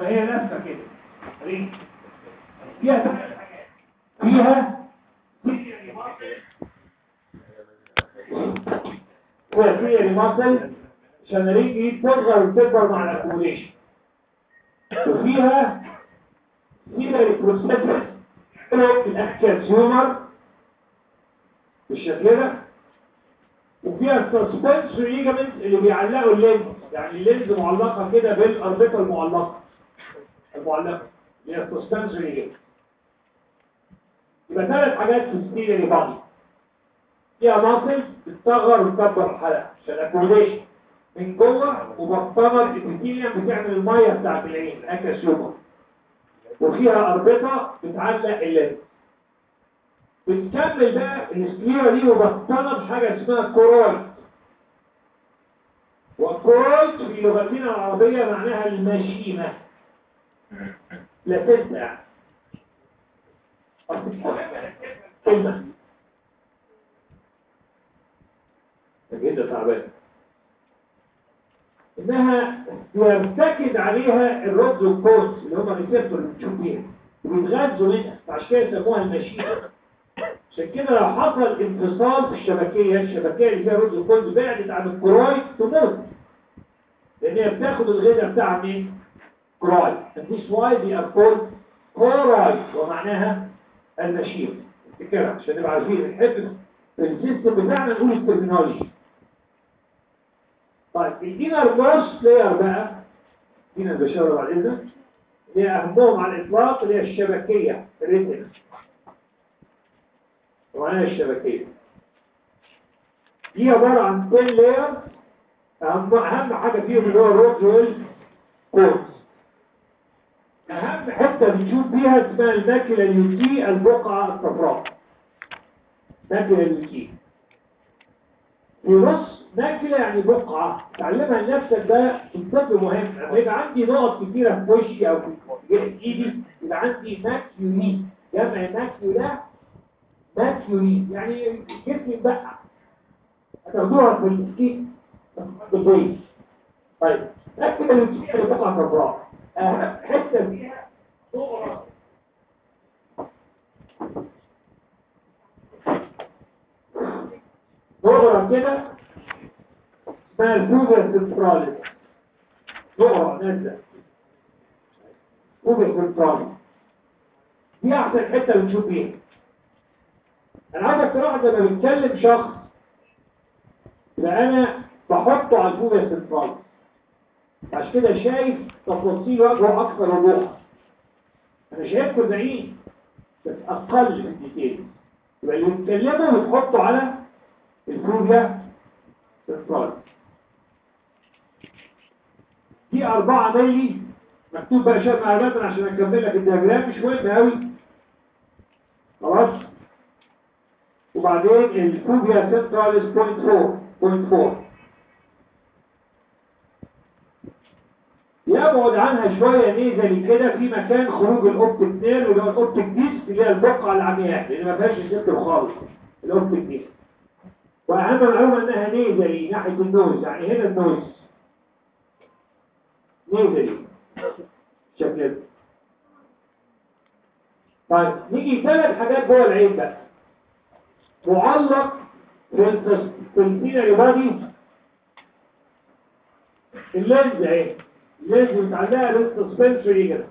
هي لفه كده رينج فيها ثلاث حاجات فيها فيها سيري ماسل عشان الرينج دي تصغر وتكبر مع الاكوميشن وفيها سيري بروسيس الاكسيومر بالشكل ده وفيها السسبنس ليجامنت اللي بيعلقوا اللينز يعني اللينز معلقه كده بالاربطه المعلقه المعلقه اللي هي السسبنس ليجامنت يبقى ثلاث حاجات في السيلري بادي فيها ماسل بتصغر وتكبر الحلقه عشان اكوموديشن من جوه وبطنه الابيثيليوم بتعمل الميه بتاعت العين الاكاسيوما وفيها اربطه بتعلق اللينز بتكمل بقى السكليرا دي مبطنه بحاجه اسمها كورويد والكورويد في لغتنا العربيه معناها المشيمه لا تنسى كلمه جدا تعبان انها يرتكز عليها الرز والكوز اللي هم الريسبتور اللي بتشوف بيها وبيتغذوا منها فعشان كده يسموها المشيمه عشان كده لو حصل انفصال في الشبكية الشبكية اللي فيها رز وكنز بعدت عن الكرويد تموت لان هي بتاخد الغذاء بتاعها منين؟ كرويد and this why they are called choroid ومعناها المشير افتكرها عشان نبقى عارفين نحب في السيستم بتاعنا نقول الترمينولوجي طيب الانر موست لاير بقى دينا البشاره بعد اذنك اللي هي اهمهم على الاطلاق اللي هي الشبكيه الريتنا ومعناها الشبكية دي عبارة عن 10 لاير أهم, أهم حاجة فيهم اللي هو الروج والكورس أهم حتة بنشوف بيها اسمها الماكلة اليوتي البقعة الصفراء ماكلة اليوتي في نص ماكلة يعني بقعة تعلمها لنفسك ده الطب مهم لما يبقى عندي نقط كتيرة في وشي أو في إيدي يبقى عندي ماكيولي جمع ماكيولا ماكيوري يعني جسمي بقى هتاخدوها في السكين بالبويس طيب لكن الوتية اللي بقع صفراء اهم حته فيها صغرى صغرى كده اسمها الفوجا سنتراليس صغرى نازله فوجا سنتراليس دي احسن حته بنشوف فيها انا عايزك تلاحظ لما بتكلم شخص يبقى انا بحطه على الفوجا السنترال عشان كده شايف تفاصيل وجهه اكثر وضوحا انا شايفكم بعيد بس اقل في الديتيل يبقى اللي بتكلمه بتحطه على الفوجا السنترال دي 4 مللي مكتوب بقى شويه معلومات عشان اكمل لك الدياجرام مش مهم قوي خلاص وبعدين الفوبيا سنتراليس بوينت 4 بوينت 4 يبعد عنها شوية نيزلي كده في مكان خروج الاوبتيك نير اللي هو الاوبتيك ديسك اللي هي البقعة العمياء لان ما فيهاش السنتر خالص الاوبتيك ديسك واهم معلومة انها نيزلي ناحية النوز يعني هنا النوز نيزلي شكل طيب نيجي ثلاث حاجات جوه العين بقى معلق في السيناريو بادي اللينز اهي اللينز متعلقه للسسبنسوري كده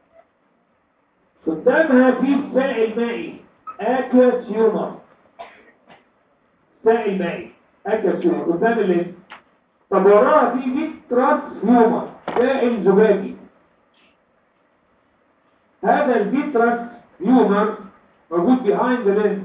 قدامها في سائل مائي اكيوس هيومر سائل مائي اكيوس هيومر قدام اللينز طب وراها في فيتراس هيومر سائل زجاجي هذا الفيتراس هيومر موجود behind the lens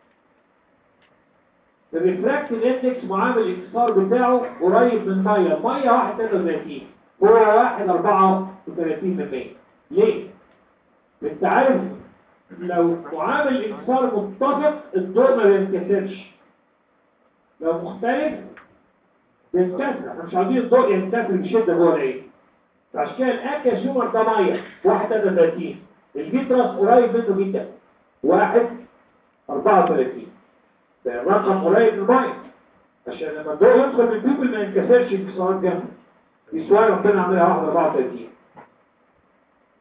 الريفراكتيف اندكس معامل الاكسار بتاعه قريب من ميه ميه 1.33 هو 1.34 من 100 ليه؟ انت عارف لو معامل الاكسار متفق الدور ما بينكسرش لو مختلف بينكسر احنا مش عايزين الضوء ينكسر بشده جوه العين فعشان كده الاكا شومر ده ميه 31 الفيتراس قريب منه جدا 1 34 ده رقم قريب من الميه عشان لما الضوء يدخل من البيبل ما ينكسرش انكسارات جامده دي سؤال ربنا عاملها 1 34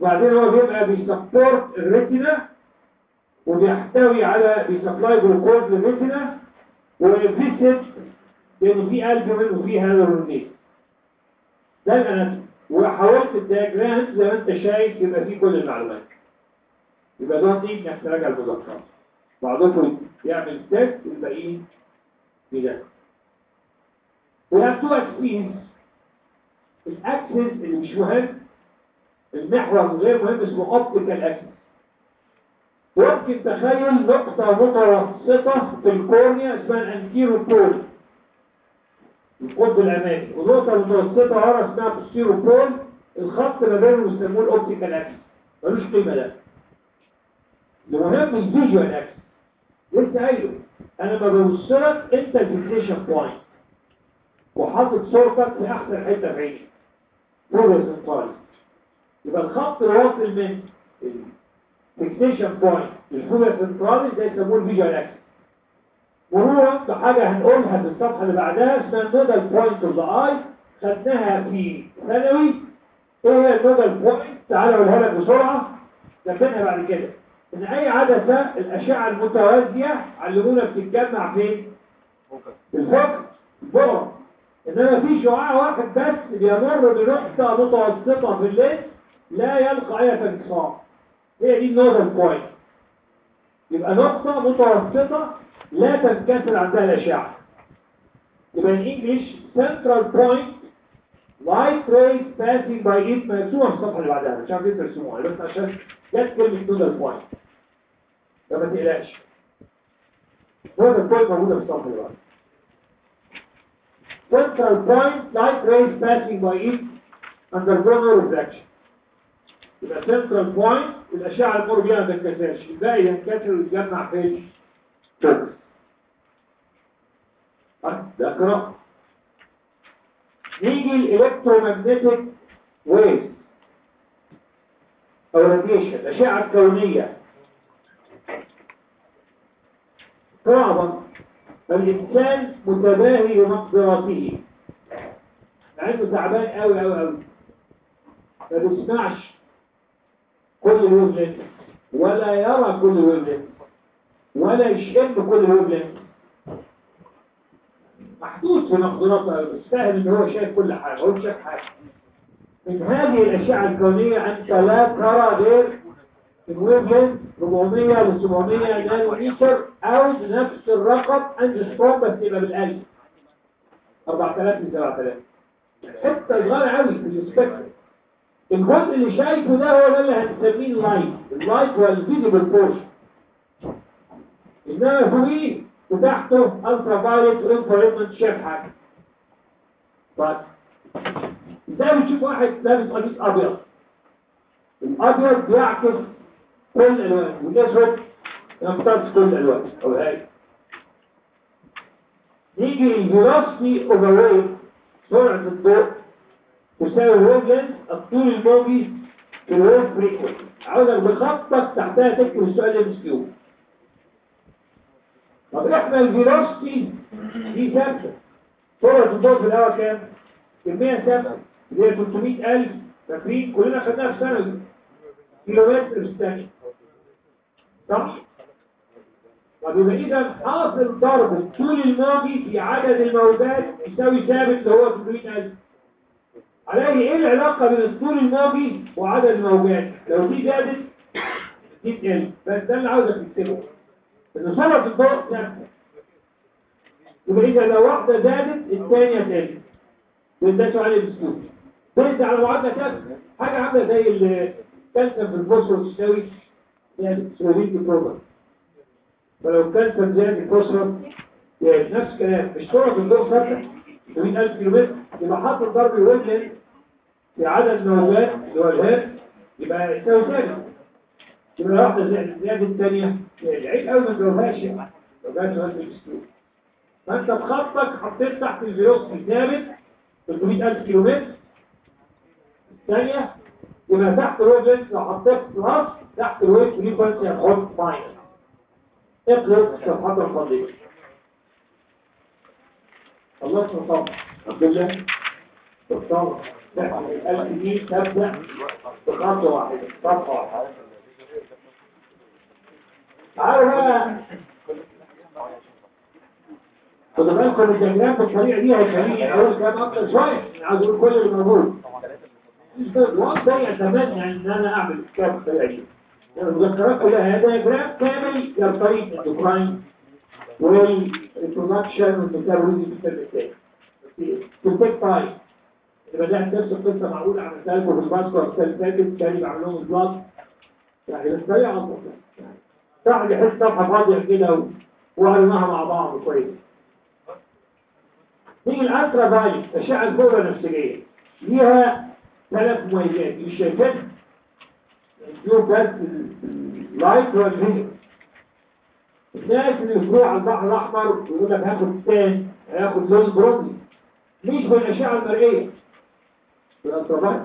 وبعدين هو بيبقى بيسبورت الريتنا وبيحتوي على بيسبلاي جلوكوز للريتنا وفيسد لان في البومين وفي هيالورونيت ده الاناتومي وحاولت الدياجرام زي ما انت شايف يبقى فيه كل المعلومات يبقى ده نيجي انك تراجع المذكرات بعضكم يعمل تيست الباقيين بده We have two axes الاكسس اللي مش مهم المحور الغير مهم اسمه اوبتيكال اكسس ممكن تخيل نقطة متوسطة في الكورنيا اسمها الانتيرو بول القطب الامامي ونقطة متوسطة ورا اسمها بوستيرو بول الخط ما بينهم يسموه الاوبتيكال اكسس ملوش قيمة ده المهم الفيجوال اكسس لسه قايله انا ما بوصلك انت الفيكسيشن بوينت وحاطط صورتك في احسن حته في عيني فوق السنترال يبقى الخط الواصل من الفيكسيشن بوينت للفوق السنترال ده يسموه الفيجوال اكسس مرورا بحاجه هنقولها في الصفحه اللي بعدها اسمها النودال بوينت اوف ذا اي خدناها في ثانوي ايه هي النودال بوينت تعالى اقولها لك بسرعه جنبنا بعد كده ان اي عدسه الاشعه المتوازيه علمونا بتتجمع فين في الفوكس البؤره انما في شعاع واحد بس بيمر بنقطه متوسطه في الليل لا يلقى اي انكسار هي دي النودال بوينت يبقى نقطه متوسطه لا تنكسر عندها الاشعه يبقى in English central point light rays passing by it مرسومه في الصفحه اللي بعدها مش عارف ايه ترسموها بس عشان جت كلمه نودال بوينت فما تقلقش نودال بوينت موجوده في الصفحه اللي بعدها central point light rays passing by it undergo no refraction يبقى central point الأشعة اللي تمر بيها ما تنكسرش الباقي ينكسر ويتجمع فين؟ فوكس ده قراءة نيجي الالكترومagnetic ويف او راديشن الأشعة الكونية طبعا فالإنسان متباهي بمقدراته مع انه تعبان قوي قوي قوي ما بيسمعش كل الويفلنت ولا يرى كل الويفلنت ولا يشم كل الويفلنت محدود في مقدراته بس فاهم ان هو شايف كل حاجه هو شايف حاجه من هذه الاشعه الكونيه انت لا ترى غير الويفلنت 400 ل 700 نانو متر او نفس الرقم عند ستروم بس يبقى بالالف 4000 ل 7000 حته صغيره قوي في السبيكتر الجزء اللي شايفه ده هو ده اللي هنسميه اللايت اللايت هو الفيزيبل بورشن انما فوقيه وتحته الترا فايلت وانفراريد ما شايف حاجه طيب ازاي بتشوف واحد لابس قميص ابيض الابيض بيعكس كل الالوان والاسود يمتص كل الالوان او هاي يجي الفيلوسيتي اوفر ويف سرعه الضوء تساوي الويفلنس الطول الموجي في الويف فريكونسي عاوزك بخطك تحتها تكتب السؤال ام اس كيو طب احنا الفيلوسيتي دي ثابته سرعه الضوء في الهواء كام؟ كميه ثابته اللي هي 300000 فاكرين كلنا خدناها في ثانوي كيلومتر في الثانيه صح؟ طب يبقى اذا حاصل ضرب الطول الموجي في عدد الموجات يساوي ثابت اللي هو 300000 عليه ايه العلاقة بين الطول الموجي وعدد الموجات لو دي زادت دي تقل بس ده اللي عاوزك تكتبه ان سرعة الضوء ثابتة يبقى اذا لو واحدة زادت الثانية تقل ده سؤال الاسلوب بنت على معادلة ثابتة حاجة عاملة زي الكالسيوم في الفوسفور تساوي يعني سوليد بروبر فلو كالسيوم زاد الفوسفور يعني نفس الكلام مش سرعة الضوء ثابتة 100000 كيلومتر يبقى حاطط ضرب الوزن في عدد الموجات اللي هو الهاب يبقى يساوي ثابت يبقى واحدة زائد زيادة الثانية العيب قوي ما تجاوبهاش يعني لو جات سؤال في الاسلوب فانت بخطك حطيت تحت الفيروسي ثابت 300000 كيلومتر الثانية يبقى تحت الوزن لو حطيت بلس تحت الوزن فريكونسي هتحط ماينس اقلب الصفحات الفضية الله سبحانه عبد الله سبحانه الألف دي تبدأ بخطوة واحدة صفحة واحدة تعالوا بقى خدوا بالكم الدياجرام بالطريقة دي هيخليني أقول كلام أكتر شوية أنا عايز أقول كل اللي موجود وقت ده يتمنى ان انا اعمل الكتاب بالطريقه دي المذكرات كلها دياجرام كامل يرتبط الديكراين والبرودكشن والميتابوليزم في الترم الثاني تنتج تايم يبقى ده نفس القصه معقوله عملتها لكم في الباسكو السنه اللي فاتت كان بعمل لهم البلاط يعني بالطريقه افضل يعني صاحب يحس صفحه فاضيه كده و- وقريناها مع بعض كويس نيجي الالترا فايلت اشعه الفوق النفسيه ليها ثلاث مميزات مش شايفينها الفيو بس اللايت والفيديو الناس اللي بيروحوا على البحر الاحمر يقول لك هاخد تان هاخد لون برونزي مش بالاشعه المرئيه بالالترافايت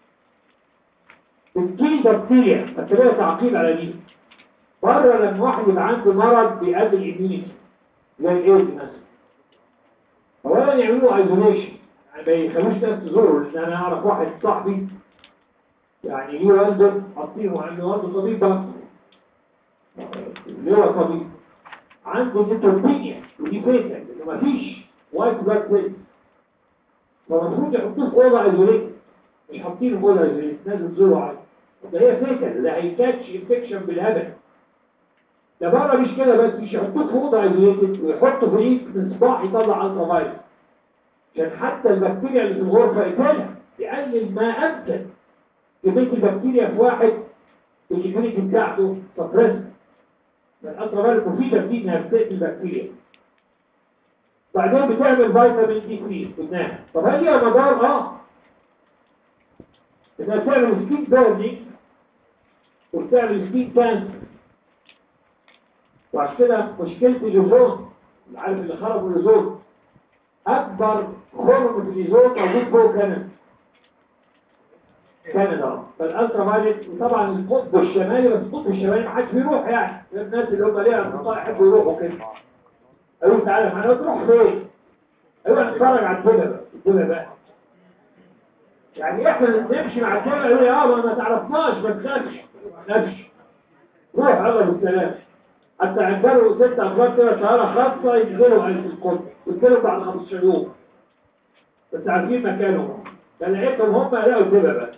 بتجيلي بكتيريا بكتيريا تعقيب على دي بره لما واحد يبقى عنده مرض بيقلل الاميونيتي زي الايدز مثلا اولا يعملوا ايزوليشن يعني ما يخلوش ناس تزوروا لان انا اعرف واحد صاحبي يعني ليه والده حاطينه عنده والده طبيب بس اللي هو طبيب عنده نيتروبينيا ودي فيتا انه مفيش وايت بلاد سيلز فالمفروض يحطوه في اوضه ايزوليت مش حاطينه في اوضه ايزوليت لازم تزوروا عادي ده هي فيتا ده هيكاتش انفكشن بالهبل ده بره مش كده بس مش يحطوه في اوضه ايزوليتد ويحطوا في ايد مصباح يطلع الترا فايروس عشان حتى البكتيريا اللي في الغرفه يقتلها يقلل ما امكن كميه البكتيريا في واحد الجينيتي بتاعته سبريس الالترا فايروس مفيده جدا انها بتقتل البكتيريا بعدين بتعمل فيتامين دي 3 قلناها طب هل ليها مدار اه انها بتعمل سكين بيرنينج وبتعمل سكين كانسر وعشان كده مشكله اللوزون اللي عارف اللي خرجوا اللوزون اكبر خرم في اللوزون موجود فوق كندا كندا فالالترا فايلت وطبعا القطب الشمالي بس القطب الشمالي ما حدش بيروح يعني غير الناس اللي هم ليها اصدقاء يحبوا يروحوا كده قالوا تعالى معانا تروح فين؟ قالوا نتفرج على الدنيا بقى الدنيا بقى يعني احنا نمشي مع الدنيا يقول لي اه ما تعرفناش ما تخافش ما تخافش روح يلا بالسلام حتى عندنا ست افراد كده طياره خاصه ينزلوا على القطب ينزلوا بعد 15 يوم بس عارفين مكانهم فلقيتهم هم لقوا كده بقى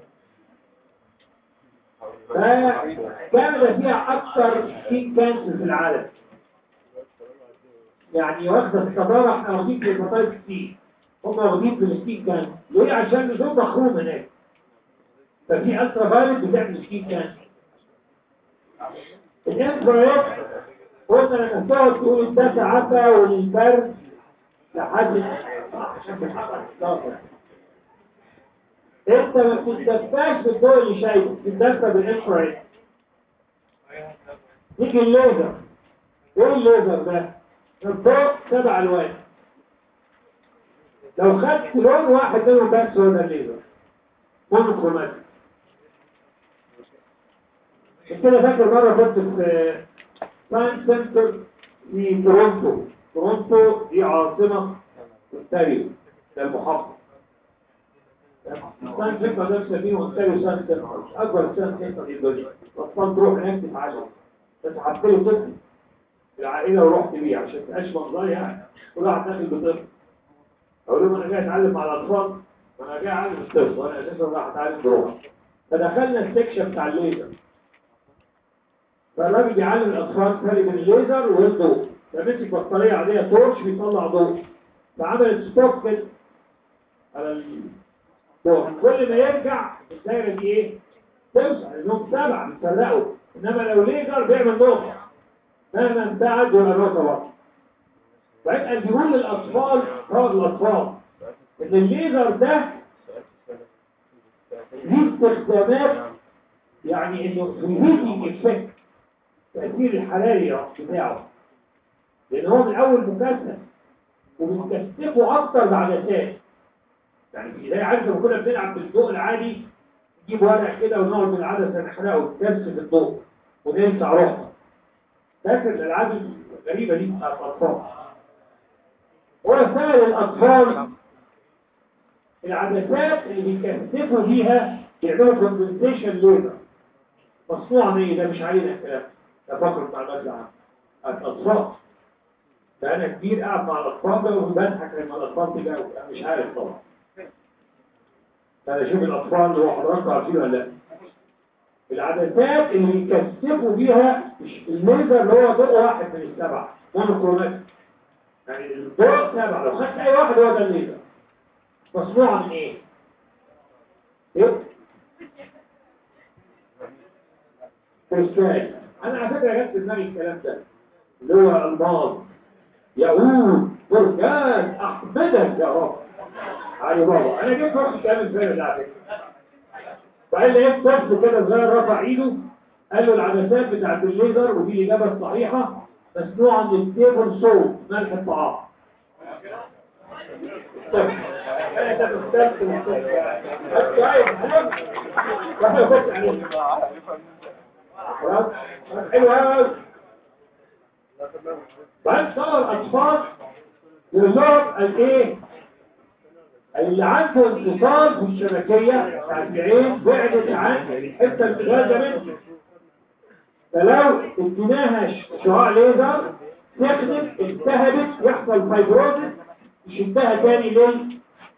فكندا فيها اكثر سكين كانسر في العالم يعني واخده الصداره احنا واخدين في الهيباتايتس سي هم واخدين في السكين كانسر ليه عشان لزوم مخروم هناك ففي الترا فايلت بتعمل سكين كانسر الانفرايت قلنا لما تقعد تقول الدفع عفا والبرد لحد عشان تتحرك الطاقه انت ما بتتدفاش بالضوء اللي شايفه بتتدفى بالانفرايد يجي الليزر ايه الليزر ده الضوء سبع الوان لو خدت لون واحد منهم بس هو ده الليزر مونوكروماتيك كده فاكر مرة كنت في ساينس سنتر في تورونتو تورونتو دي عاصمة اونتاريو ده المحافظة الساينس سنتر ده مسميه اونتاريو ساينس سنتر أكبر ساينس سنتر في الدنيا الأطفال تروح هناك تتعلم بس حطيت له طفل العائلة ورحت بيه عشان تبقاش منظر يعني كل واحد داخل بطفل أقول لهم أنا جاي أتعلم مع الأطفال وأنا جاي أعلم الطفل وأنا أساسا راح أتعلم بروحي فدخلنا السكشن بتاع الليزر فالراجل بيعلم الأطفال فرق بين الليزر والضوء فمسك بطارية عادية تورش بيطلع ضوء فعمل ستوب كده على الضوء كل ما يرجع الدايرة دي ايه؟ توسع لأنهم سبعة بيفرقوا إنما لو ليزر بيعمل نقطة مهما ابتعد ولا نقطة واحدة فيبقى بيقول للأطفال بعض الأطفال إن الليزر ده ليه استخدامات يعني إنه ريهيتنج إفكت التأثير الحراري بتاعه لأن هو من أول مكثف وبنكثفه أكتر بعدسات يعني زي عارف لما كنا بنلعب بالضوء العادي نجيب ورق كده ونقعد بالعدسة نحرقه ونكثف الضوء وننسى روحنا فاكر الألعاب الغريبة دي بتاعت الأطفال هو سهل الأطفال العدسات اللي بيكثفوا بيها يعملوا كوندنسيشن ليزر مصنوعة من ايه ده مش علينا الكلام ده فقرة معلومات العامة الأطفال فأنا كبير قاعد مع الأطفال ده وبضحك لما الأطفال تجاوب أنا مش عارف طبعا فأنا أشوف الأطفال اللي هو حضراتكم عارفين ولا لا العدسات اللي بيكثفوا بيها مش الليزر اللي هو ضوء واحد من السبعة مونوكروماتيك يعني الضوء سبعة لو خدت أي واحد هو ده الليزر مصنوعة من إيه؟ إيه؟ كريستال أنا على فكرة جت في دماغي الكلام ده اللي هو الماظ يهود بركان أحمدك يا رب علي بابا أنا جبت فرصة كلام الفيلم ده على فكرة وقال لقيت طفل كده صغير رفع ايده قال له العدسات بتاعت الليزر ودي الإجابة الصحيحة مصنوعة من ستيبل صوت ملح الطعام طفل. أنا تفكرت في الطفل. خلاص حلو قوي بعد صار الاطفال يزور الايه اللي عنده انتصال في الشبكيه بتاعت العين بعدت عن الحته المغلقه منه فلو اديناها شعاع ليزر تخدم التهبت يحصل فايبروزس يشدها تاني لل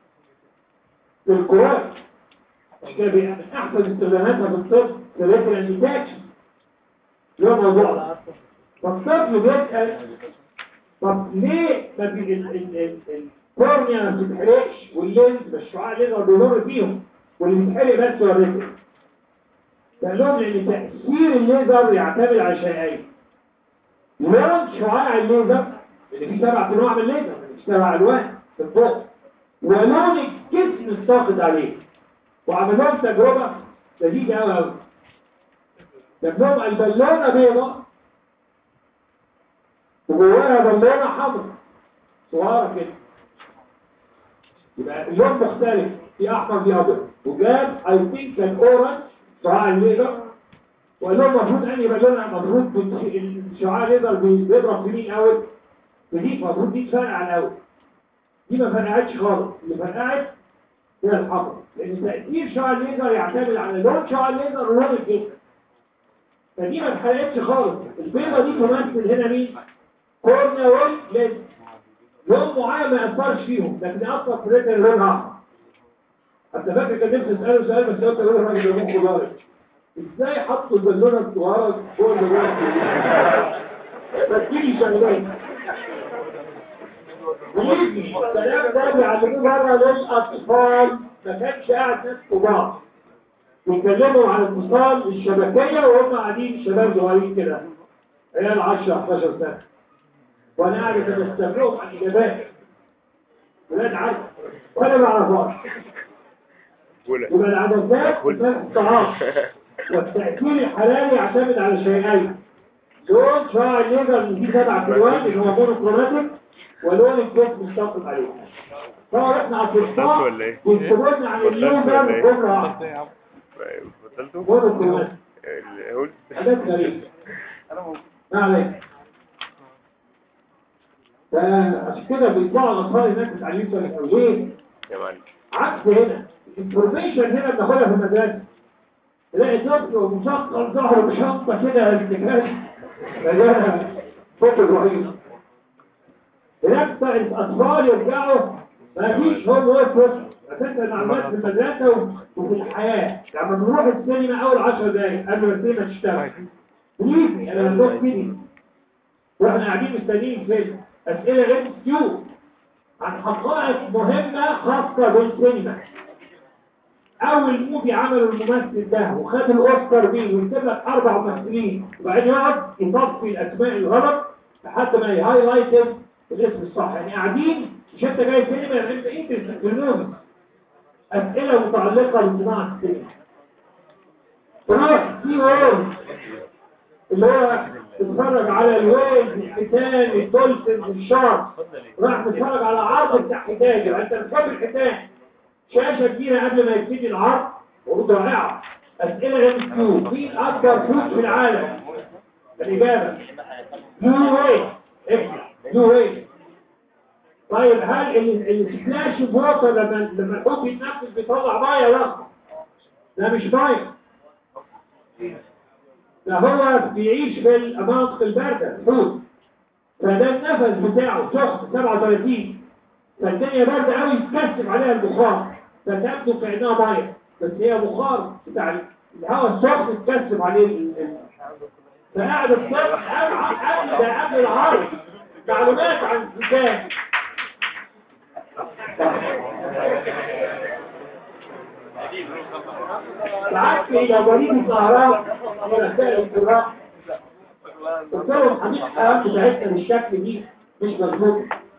للكرات مش كده بيبقى من احسن استخداماتها في الطب في الريتنال ديتاكشن اللي هو موضوع ده فالطفل بيسأل طب ليه ما بي ال- ال- ال- الكورنيا ما بتتحرقش واللينز بالشعاع الليزر بيمر فيهم واللي بيتحرق بس هو الريتنا قال لهم ان تأثير الليزر يعتمد على شيئين لون شعاع الليزر اللي فيه سبع انواع من الليزر مش سبع الوان في الضوء ولون الجسم الساقط عليه وعمل لهم تجربة لذيذة قوي قوي جاب لهم البالونة بيضاء وجواها بالونة حمراء صغيرة كده يبقى اللون مختلف في احمر في ابيض وجاب اي ثينك كان اورنج شعاع الليزر وقال لهم المفروض انهي بالونه المفروض بت- الشعاع الليزر بي- بيضرب في مين اول في دي المفروض دي تفرقع الاول دي ما فرقعتش خالص اللي فرقعت هي الحمراء لان تاثير شعاع الليزر يعتمد على لون شعاع الليزر ولون الجسم فدي ما اتحرقتش خالص البيضه دي تمثل هنا مين كورنيا والليز لون معين ما يأثرش فيهم لكن يأثر في ريتنا لونها احمر حتى فاكر كان نفسي اساله سؤال بس قلت له الراجل اللي مخه ضارب ازاي حطوا البالونه الصغيره فوق البالونه تفكيري شغال بليزني الكلام ده بيعلموه بره للاطفال ما كانش قاعد ناس كبار بيتكلموا عن اتصال الشبكيه وهم قاعدين شباب صغيرين كده عيال 10 11 سنه وانا قاعد بستمعهم عن اجابات ولاد عارف وانا ما اعرفهاش ولا يبقى العدسات بتاعت الطعام والتأثير الحلالي يعتمد على شيئين لون شعاع الليزر اللي فيه سبع الوان اللي هو مونوكروماتيك ولون الجسم الساقط عليه طبعا احنا على الفرصة ولا إيه؟ بيكتبوا لنا عن بطلت ولا الليزر إيه؟ جملة واحدة بطلته مونوكروماتيك قول حاجات غريبة ما عليك فعشان كده بيطلعوا الأطفال هناك متعلمين سؤال ليه؟ يا معلم عكس هنا الانفورميشن هنا بناخدها في المدرسة تلاقي طفل ومشقق ظهره بشنطة كده ارتكاز مليانة فوق رهيب هناك بتاع الأطفال يرجعوا ما فيش هوم ورك أساسا معلومات في المدرسة و- وفي الحياة لما بنروح السينما أول 10 دقايق قبل ما السينما تشتغل بليزني أنا بنروح سينما واحنا قاعدين مستنيين الفيلم أسئلة ام كيو عن حقائق مهمة خاصة بالسينما أول موفي عمله الممثل ده وخد الأوسكار بيه ويكتب لك أربع ممثلين وبعدين يقعد يصفي الأسماء الغلط لحد ما يهايلايت الاسم الصح يعني قاعدين مش أنت جاي سينما يعني أنت إيه تستخدمون أسئلة متعلقة بصناعة السينما تروح في وورد اللي هو تتفرج على الويل الحيتان الدولفين الشارك راح تتفرج على عرض بتاع حيتان يبقى انت بتحب الحيتان شاشة كبيرة قبل ما يبتدي العرض وعروض رائعة أسئلة ام كيو مين أكبر فلوس في العالم؟ الإجابة نو واي احنا نو واي طيب هل ال- السبلاش ووتر لما لما الحوت بيتنفس بيطلع ميه ضخمه ده مش ميه ده هو بيعيش في المناطق البارده الحوت فده النفس بتاعه سخن 37 فالدنيا باردة قوي يتكثف عليها البخار فتبدو كأنها مية بس هي بخار بتاع الهواء السخن يتكثف عليه ال- ال- فقاعد الصبح قبل قبل ده قبل العرض معلومات عن الزكاة ساعات في جواليد الزهراء من رسائل القراء قلت لهم حديث الحيوان بتاعتنا بالشكل دي مش مظبوط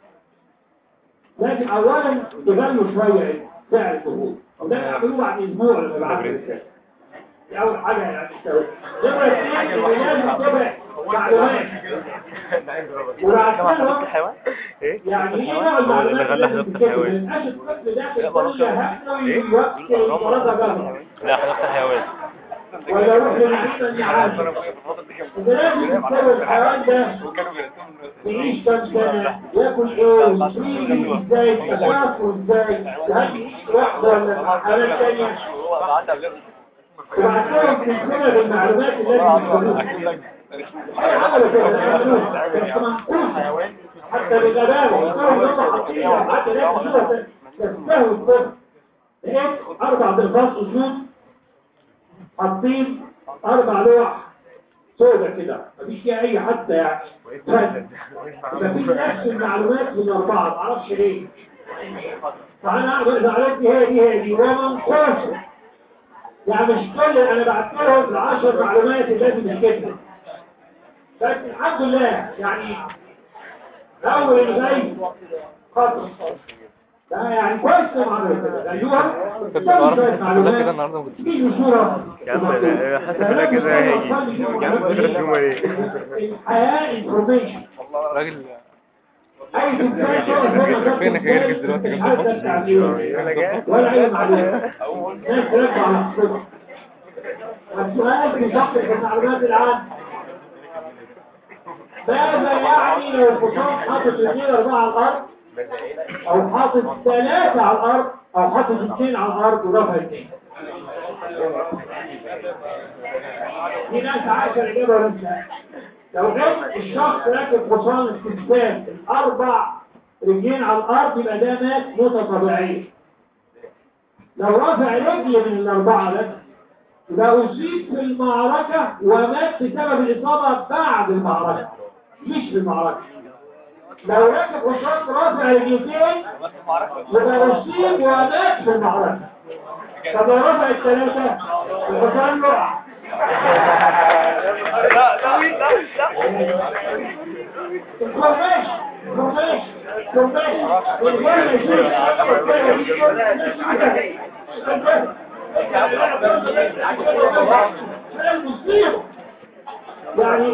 لكن اولا تغلوا شويه سعر الدخول وده يعملوه بعد اسبوع لما بعد الرساله دي اول حاجه يعني تسوي نمره اثنين اللي لازم تبع معلومات وبعد ايه يعني ايه نوع المعلومات اللي غلى اللي حديقة بتتكتب؟ الحيوان. ما يبقاش الطفل داخل كل هفله ويوقف الفرازه جنبه لا حديقة الحيوان ولا يروح للعيبه اللي عارفه انت لازم تسوي الحيوان ده يعيش كام سنة ياكل ايه ويجي ازاي تكافه ازاي هل يعيش لوحده ولا مع حالات تانية وبعد كده بتنسنا بالمعلومات التي بتقولوها عملوا كده عملوها بس منقوصة حتى بالغباوة وكانوا هم حاطين حتى لا تشوفها تستهوي الطفل لقيت أربع ضربات أسود حاطين أربع لوح سودة كده مفيش فيها أي حتى يعني فرق. مفيش نفس المعلومات من أربعة معرفش ليه فأنا أقدر زعلت دي هي دي هي دي ومن قوسه يعني مش كل أنا بعت لهم العشر معلومات اللي لازم يكتبها بس الحمد لله يعني أول الغيب خطر ده يعني كويس مع كده أيوه كده النهارده ما كنتش تيجي صورة يا عم أنا حاسس إن أنا كده هيجي. يا عم الترجمة إيه؟ الحياة انفورميشن راجل اي دكتور فينك يا جرجس دلوقتي جنب ولا اي معلومات ناس ترجع على الصبح والسؤال في شق المعلومات العامة ماذا يعني لو الحصان حاطط اثنين اربعة على الارض او حاطط ثلاثة على الارض او حاطط اثنين على الارض ورفع اثنين في ناس عايشة الاجابة ولا انت لو كان الشخص راكب حصان استثبات الاربع رجلين على الارض يبقى ده مات موتة طبيعية لو رفع رجل من الاربعة ده يبقى اصيب في المعركة ومات بسبب الاصابة بعد المعركة مش في المعركة لو راكب حصان رافع رجلتين يبقى اصيب ومات في المعركة طب لو رفع الثلاثة الحصان يقع information information information يعني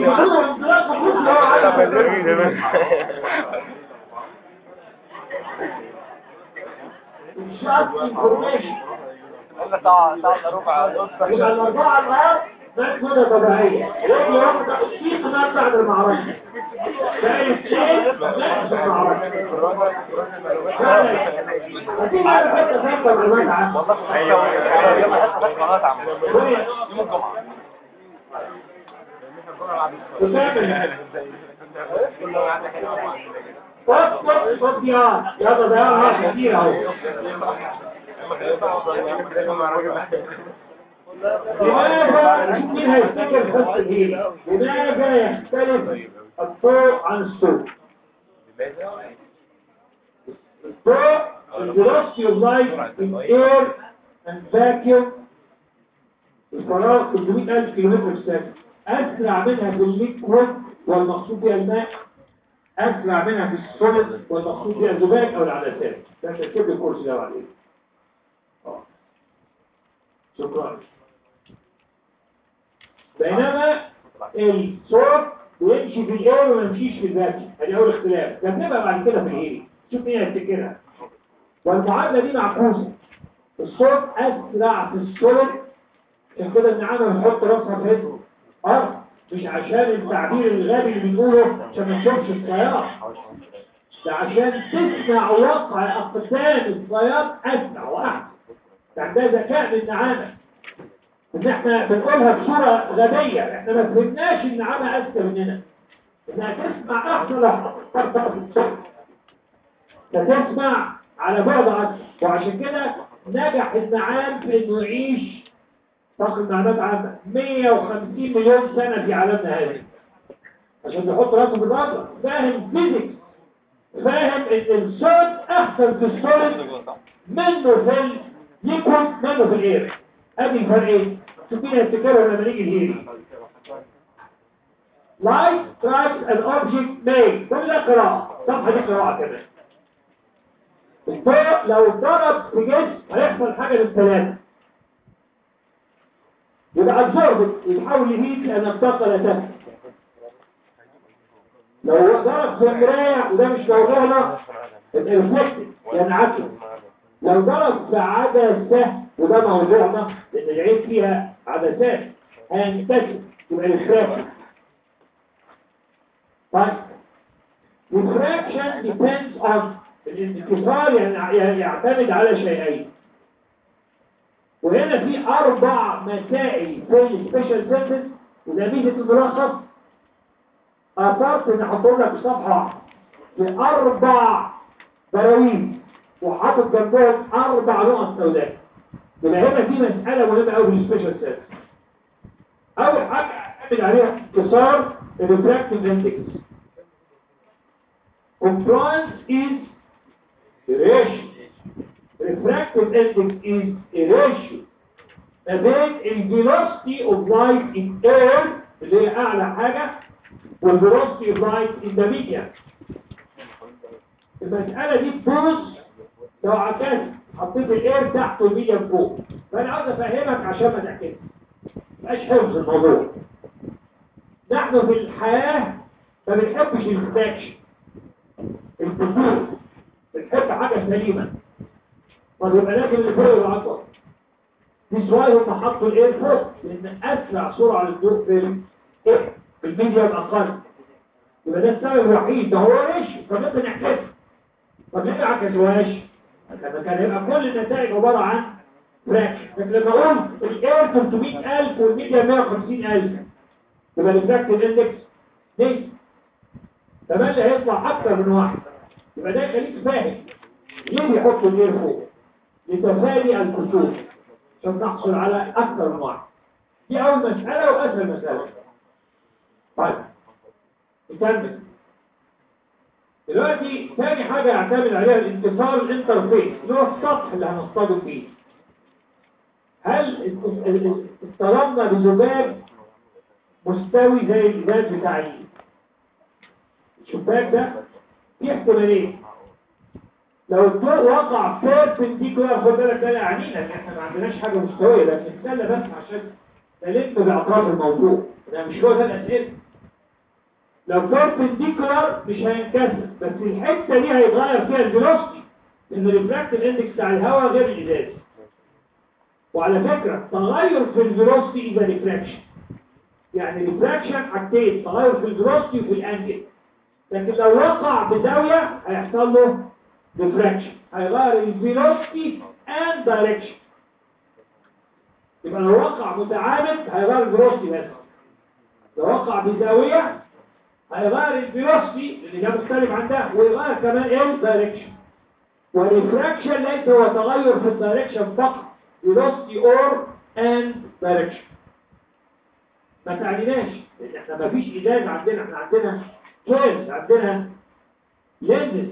information يبقى الأربعة الآن بس هنا طبيعية رجل واحدة الشيء ما بعد المعركة باقي الشيء نفس المعركة هتيجي على فكرة فاكرة معلومات عنها وكامل صوت صوت صوت يا يلا ده يلا كتير اهو لماذا مين هيفتكر خط الهيل لماذا يختلف الضوء عن الصوت الضوء the velocity of light in air and vacuum الفراغ 300000 كيلومتر في الثانية أسرع منها في الليكويد والمقصود بها الماء أسرع منها في السوليد والمقصود بها الزجاج أو العدسات ده تركيب الكورس ده عليه آه. شكرا بينما الصوت بيمشي في الاير وما يمشيش في الفاكيوم ادي اول اختلاف ده بنبقى بعد كده في الاير شوف مين هيفتكرها والمعادله دي معكوسه الصوت اسرع في السوليد عشان كده النعامه بنحط راسها في هيدو اه مش عشان التعبير الغبي اللي بنقوله عشان ما نشوفش السياره ده عشان تسمع وقع اقسام الصياد اسرع واحسن يعني ده ذكاء من النعامه ان احنا بنقولها بصوره غبيه احنا ما فهمناش النعامه اذكى مننا انها تسمع احسن لحظه فتسمع على بعد اكثر وعشان كده نجح النعام في انه يعيش طاقم معلومات عامة 150 مليون سنة في عالمنا هذا عشان يحط راسه في الرابع فاهم فيزيكس فاهم ان الصوت احسن في السوليد منه في الليكويد منه في الاير ادي الفرقين شوفين افتكروا لما نيجي الهيري Light strikes an object made كل قراءة صفحة دي قراءة كمان الضوء لو اتضرب في جسم هيحصل حاجة للثلاثة يبقى absorbed يتحول لهيت لأن الطاقة لا تنفع لو ضرب في مراية وده مش موضوعنا الانفكتد ينعكس لو ضرب في عدسة وده موضوعنا لأن العين فيها عدسات هينتشر يبقى الفراكشن طيب الفراكشن depends on الانكسار يعني يعتمد على شيئين وهنا في أربع مسائل في السبيشال سنتنس وده ميزة الملخص أثرت إن أحط لك صفحة واحدة في أربع براويز وحاطط جنبهم أربع نقط سوداء يبقى هنا في مسألة مهمة أوي في السبيشال سنتنس أول حاجة أعتمد عليها انكسار الريفراكتيف اندكس compliance is ratio refractive index is a ratio ما بين ال velocity of light in air اللي هي أعلى حاجة وال velocity of light in the medium المسألة دي تبوظ لو عكست حطيت الاير تحت والميديم فوق فأنا عاوز أفهمك عشان ما تحكيش مبقاش حفظ الموضوع نحن في الحياة ما بنحبش الفراكشن الفصول بنحب حاجة سليمة طب يبقى لازم اللي فوق يبقى أكبر دي شوية هم حطوا الاير فوق لأن أسرع سرعة للضوء في الايه في الميديا أقل يبقى ده السبب الوحيد ده هو ريش فممكن نحتاج طب ليه ما عكسوهاش؟ لما كان يبقى كل النتائج عبارة عن فراكشن لكن لما أقول الاير 300000 والميديا 150000 يبقى الفراكتيف اندكس دي تملي هيطلع أكتر من واحد يبقى ده يخليك فاهم ليه بيحطوا الاير فوق؟ لتفادي الكسوف عشان تحصل على أكثر من واحد دي أول مسألة وأسهل مسألة طيب نكمل دلوقتي ثاني حاجة يعتمد عليها الانتصال الانترفيس اللي هو السطح اللي هنصطدم فيه هل اصطدمنا بزجاج مستوي زي الإزاز بتاع الشباك ده في احتمالين لو الضوء وقع بيربنديكولار خد بالك ده يعني لان احنا ما عندناش حاجه مستويه لكن نتكلم بس عشان نلم باطراف الموضوع ده مش هو ده الاسئله لو بيربنديكولار مش هينكسر بس الحته دي هيتغير فيها الفيلوسيتي لان الريفراكتيف اندكس بتاع الهواء غير الازاز وعلى فكره تغير في الفيلوسيتي اذا ريفراكشن يعني ريفراكشن حاجتين تغير في الفيلوسيتي وفي الانجل لكن لو وقع بزاويه هيحصل له diffraction هيغير الفيلوسيتي and direction يبقى لو وقع متعامد هيغير الفيلوسيتي بس لو وقع بزاوية هيغير الفيلوسيتي اللي ده مختلف عن ده ويغير كمان ايه الدايركشن والريفراكشن ليس هو تغير في الدايركشن فقط فيلوسيتي اور and direction ما تعنيناش لان احنا ما فيش ازاز عندنا احنا عندنا كيرز عندنا لينزز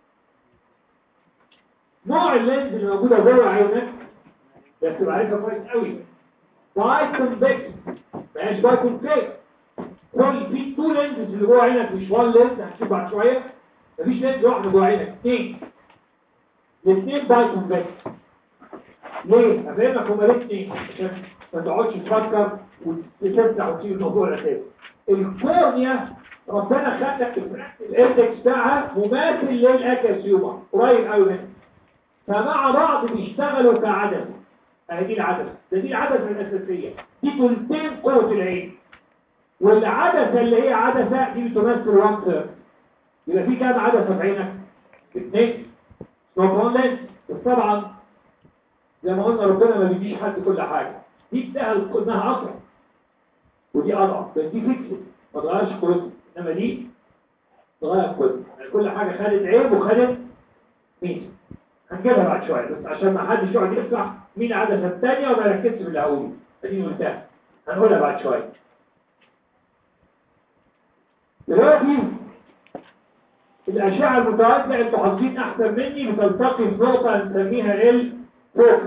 نوع اللينز اللي موجوده جوه عينك بس تبقى عارفها كويس قوي باي كونفكس ماشي باي كونفكس كل في تو لينزز اللي جوه عينك مش وان لينز هنشوف بعد شويه مفيش لينز واحده جوه عينك اثنين الاثنين باي كونفكس ليه؟ افهمك هما ليه اثنين عشان ما تقعدش تفكر وتفتح وتسيب الموضوع الاساسي الكورنيا ربنا خلق الاندكس بتاعها مماثل للاكاسيوما قريب قوي منه فمع بعض بيشتغلوا كعدسة اهي دي العدسة ده دي العدسة الأساسية دي تلتين قوة العين والعدسة اللي هي عدسة دي بتمثل وان ثيرد يبقى في كام عدسة في عينك؟ اثنين سنوبرون لينس بس طبعا زي ما قلنا ربنا ما بيديش حد كل حاجة دي بتاعها انها اقرب ودي اضعف بس دي فيكسد ما تغيرش قوتها انما دي تغير قوتها يعني كل حاجة خدت عيب وخدت ميزة هنجيبها بعد شوية بس عشان ما حدش يقعد يفتح مين العدسة الثانية وما يركزش في اللي هقوله اديني قلتها هنقولها بعد شوية دلوقتي الأشعة المتوزعة انتوا حافظين أحسن مني بتلتقي في نقطة هنسميها الفوكس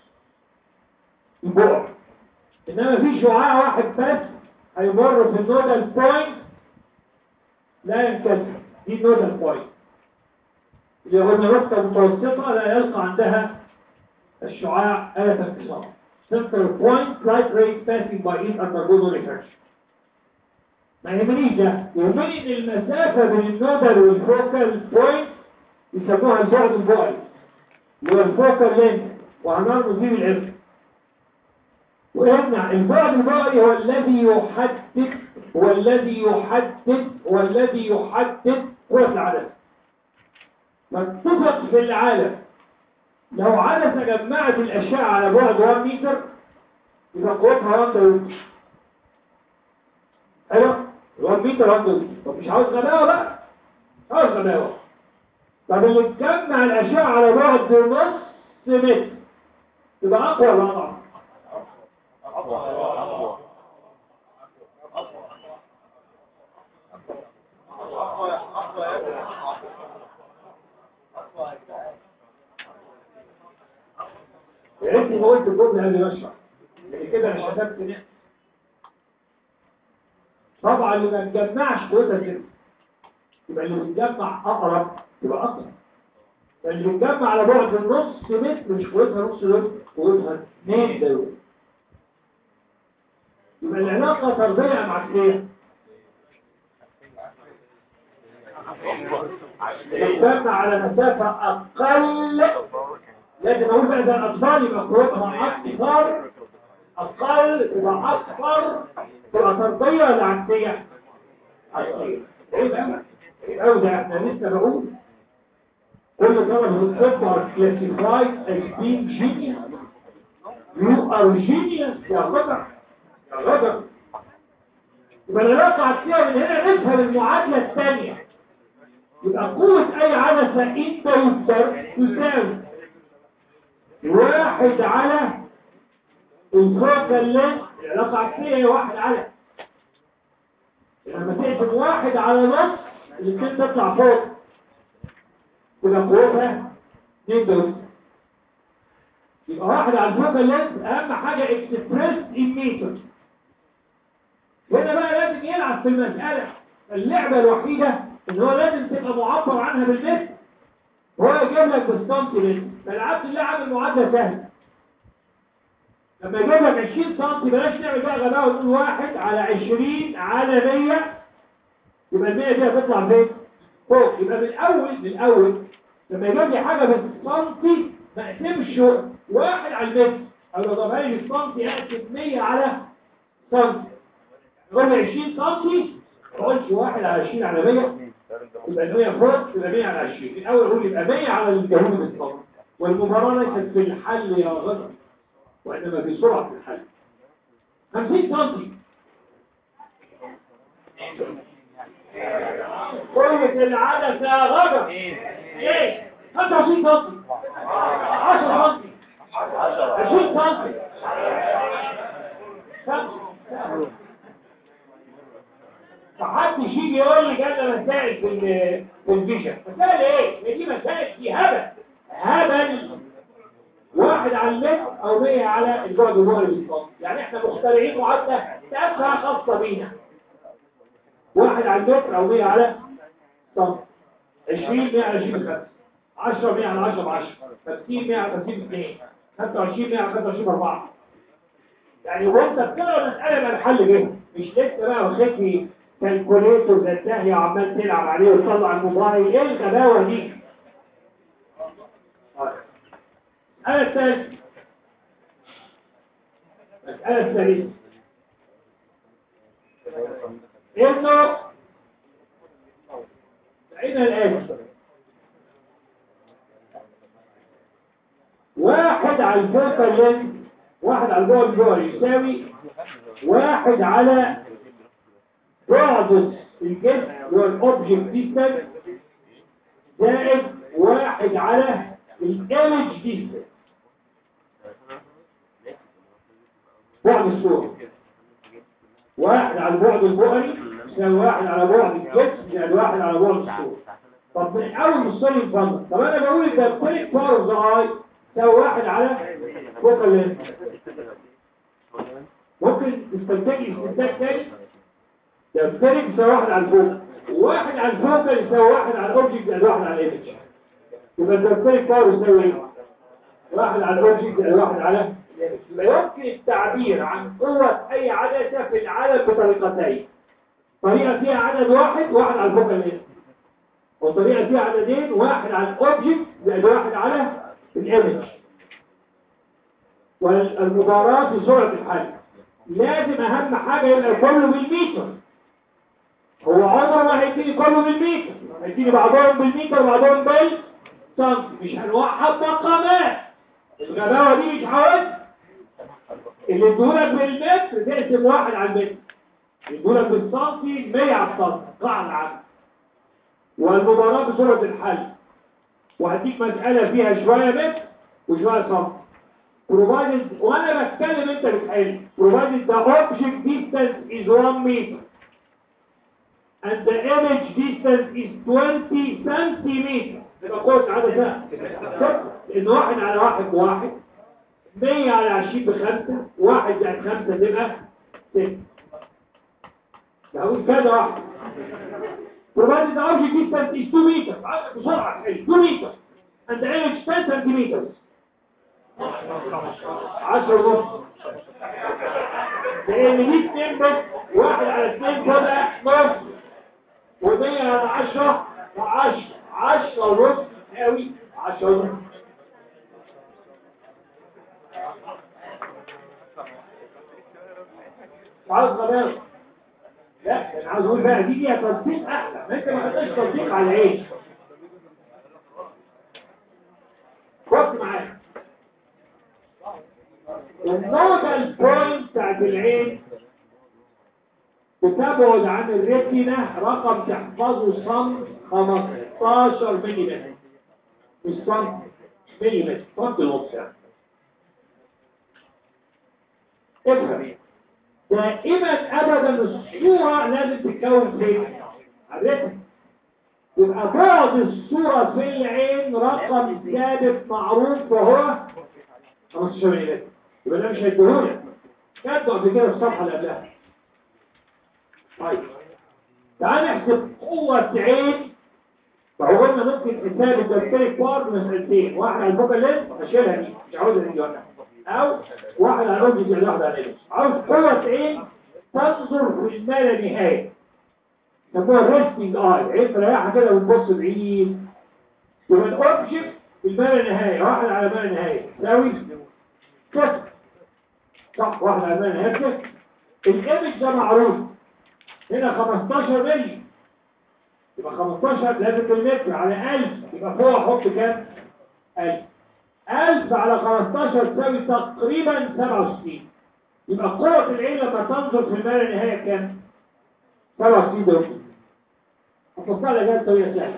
البعد إنما في شعاع واحد بس هيمر في النودال بوينت لا ينكسر دي النودال بوينت اللي قلنا نقطة متوسطة لا يلقى عندها الشعاع آلة انكسار central point light rays passing by it undergo no refraction ما يهمنيش ده يهمني ان المسافة بين النودل والفوكال بوينت يسموها البعد البعد اللي هو الفوكال لينث وهنرمز دي بالعلم وإن البعد البعدي هو الذي يحدد هو الذي يحدد هو الذي يحدد قوة العدسة فاتفق في العالم لو عدسة جمعت الأشعة على بعد 1 متر يبقى قوتها 1 دايوتر حلو 1 متر 1 دايوتر طب مش عاوز غباوة بقى مش عاوز غباوة طب اللي تجمع الأشعة على بعد نص متر يبقى أقوى ولا أضعف؟ يا ريتني ما قلت الجمله اللي بشرح لان كده انا شتمت نفسي طبعا اللي ما تجمعش قوتها كده يبقى اللي بيتجمع اقرب يبقى اقرب فاللي بيتجمع على بعد النص متر مش قوتها نص متر قوتها 2 دايره يبقى العلاقه طرديه مع ايه؟ بتجمع على مسافه اقل لكن اقول بقى ده الاطفال يبقى قوتها اكثر اقل يبقى اكثر تبقى طرديه ولا عكسيه؟ عكسيه ايه بقى؟ ايه ده احنا لسه بقول كل طلبه الطب are classified as being genius you are genius يا غدر يا غدر يبقى العلاقه عكسيه من هنا نفهم المعادله الثانيه يبقى قوه اي عدسه انت يكسر تساوي واحد على الفوكال لينس العلاقة عكسية واحد على لما تقسم واحد على نص الاثنين تطلع فوق تبقى قوتها 2 دوس يبقى واحد على الفوكال لينس اهم حاجة اكسبريس ان متر هنا بقى لازم يلعب في المسألة اللعبة الوحيدة ان هو لازم تبقى معبر عنها بالمتر هو يجيب لك بالسنتي ليه فالعبد الله عامل معادله سهله لما يجيب لك 20 سم بلاش نعمل بقى غباء ونقول واحد على 20 على 100 يبقى ال 100 دي هتطلع فين؟ فوق يبقى من الاول من الاول لما يجيب لي حاجه بالسنتي ما اقسمش واحد على المتر او لو ضربها لي بالسنتي اقسم 100 على سنتي يقول لي 20 سم ما اقولش واحد على 20 على 100 يبقى 100 فوق يبقى 100 على 20 الاول اقول يبقى 100 على الجهود بالصبر والمباراه ليست في الحل يا غدر وانما في سرعه الحل 50 سم قوة العدسة يا غدر ايه 25 سم 10 سم 20 سم خمسة فحدش يجي يقول لي جالنا مسائل في ال- في الفيجن مسائل ايه؟ ما دي مسائل دي هبل هبل واحد على المتر او 100 على البعد البعد بالصوت يعني احنا مخترعين معادله تافهه خاصه بينا واحد على المتر او 100 على صوت 20 100 على 20 بخمسة 10 100 على 10 ب 10 50 100 على 50 ب 2 25 100 على 25 ب 4 يعني وانت بتقرا مساله يبقى الحل جه مش لسه بقى واخد لي كالكوليتور ده الداهية وعمال تلعب عليه وتطلع الموبايل ايه الغباوة دي؟ المسألة الثالثة المسألة الثالثة انه لقينا الآتي واحد على الفوكال لينس واحد على البعد الجوهري يساوي واحد على بعد الجسم اللي هو الاوبجكت ديستنس زائد واحد على الايمج ديستنس بعد الصورة واحد على البعد البؤري يساوي واحد على بعد الجسم زائد واحد على بعد الصورة طب من اول الصورة يتفضل طب انا بقول الدبتريك باور اوف ذا اي يساوي واحد على فوكال لينس ممكن تستنتجي استنتاج تاني دبتريك يساوي واحد على الفوق وواحد على الفوكال يساوي واحد على الاوبجكت زائد واحد على الايمج يبقى الدبتريك باور يساوي ايه؟ واحد على الاوبجكت زائد واحد على لا يمكن التعبير عن قوة أي عدسة في العالم بطريقتين طريقة فيها عدد واحد واحد على الفوق الإنس وطريقة فيها عددين واحد على الأوبجكت زائد واحد على الإيمج والمباراة في سرعة الحل لازم أهم حاجة يبقى كله بالمتر هو عمره ما هيديني كله بالمتر هيديني بعضهم بالمتر وبعضهم بالسنتي مش هنوحد مقامات الغباوة دي مش عاوزها اللي ادولك بالمتر تقسم واحد على المتر ادولك بالسنتي 100 على السنتي قاعدة عامة والمباراة بسرعة الحل وهديك مسألة فيها شوية متر وشوية سنتي provided وانا بتكلم انت بتحل provided the object distance is 1 meter and the image distance is 20 centimeter يبقى قوة عدد ده ان واحد على واحد بواحد 100 على 20 بخمسة واحد زائد خمسة تبقى ستة بقول كده واحد provided the object distance is 2 meters بسرعة 2 meters and the image 10 centimeters 10 ونص لان دي 2 بس واحد على 2 تبقى نص و100 على 10 و10 10 ونص قوي 10 ونص عاوز غباوة لا انا عاوز اقول بقى دي فيها تطبيق احلى ما انت ما خدتش تطبيق على ايه بص معايا النودال بوينت بتاعت العين بتبعد عن الريتنا رقم تحفظه صم 15 ملم مش صم ملم صم نص يعني افهم دائما ابدا الصورة لازم تتكون فين الريتنا يبقى بعد الصورة في العين رقم ثابت معروف وهو 15 ملم يبقى ده مش هيديهولك كاتبه قبل كده الصفحة اللي قبلها طيب تعال نحسب قوة عين فهو قلنا ممكن حساب الدكتوريك بار بمسألتين واحد على الفوكال لينس اشيلها دي مش عاوزها دي ولا او واحد على الوجه زي واحد على اللينس عاوز قوة عين تنظر في الما لا نهاية يسموها ريستنج اي عين مريحة كده وتبص بعيد يبقى الاوبجكت في الما لا نهاية واحد على ما لا نهاية تساوي كده صح واحد على ما لا نهاية كده الايمج ده معروف هنا 15 ملي يبقى 15 لازم بالمتر على 1000 يبقى فوق احط كام 1000 1000 على 15 تساوي تقريبا 67 يبقى قوة العين لما تنظر في المال النهاية كام 67 دول هتوصل لك جهاز طريقة سهلة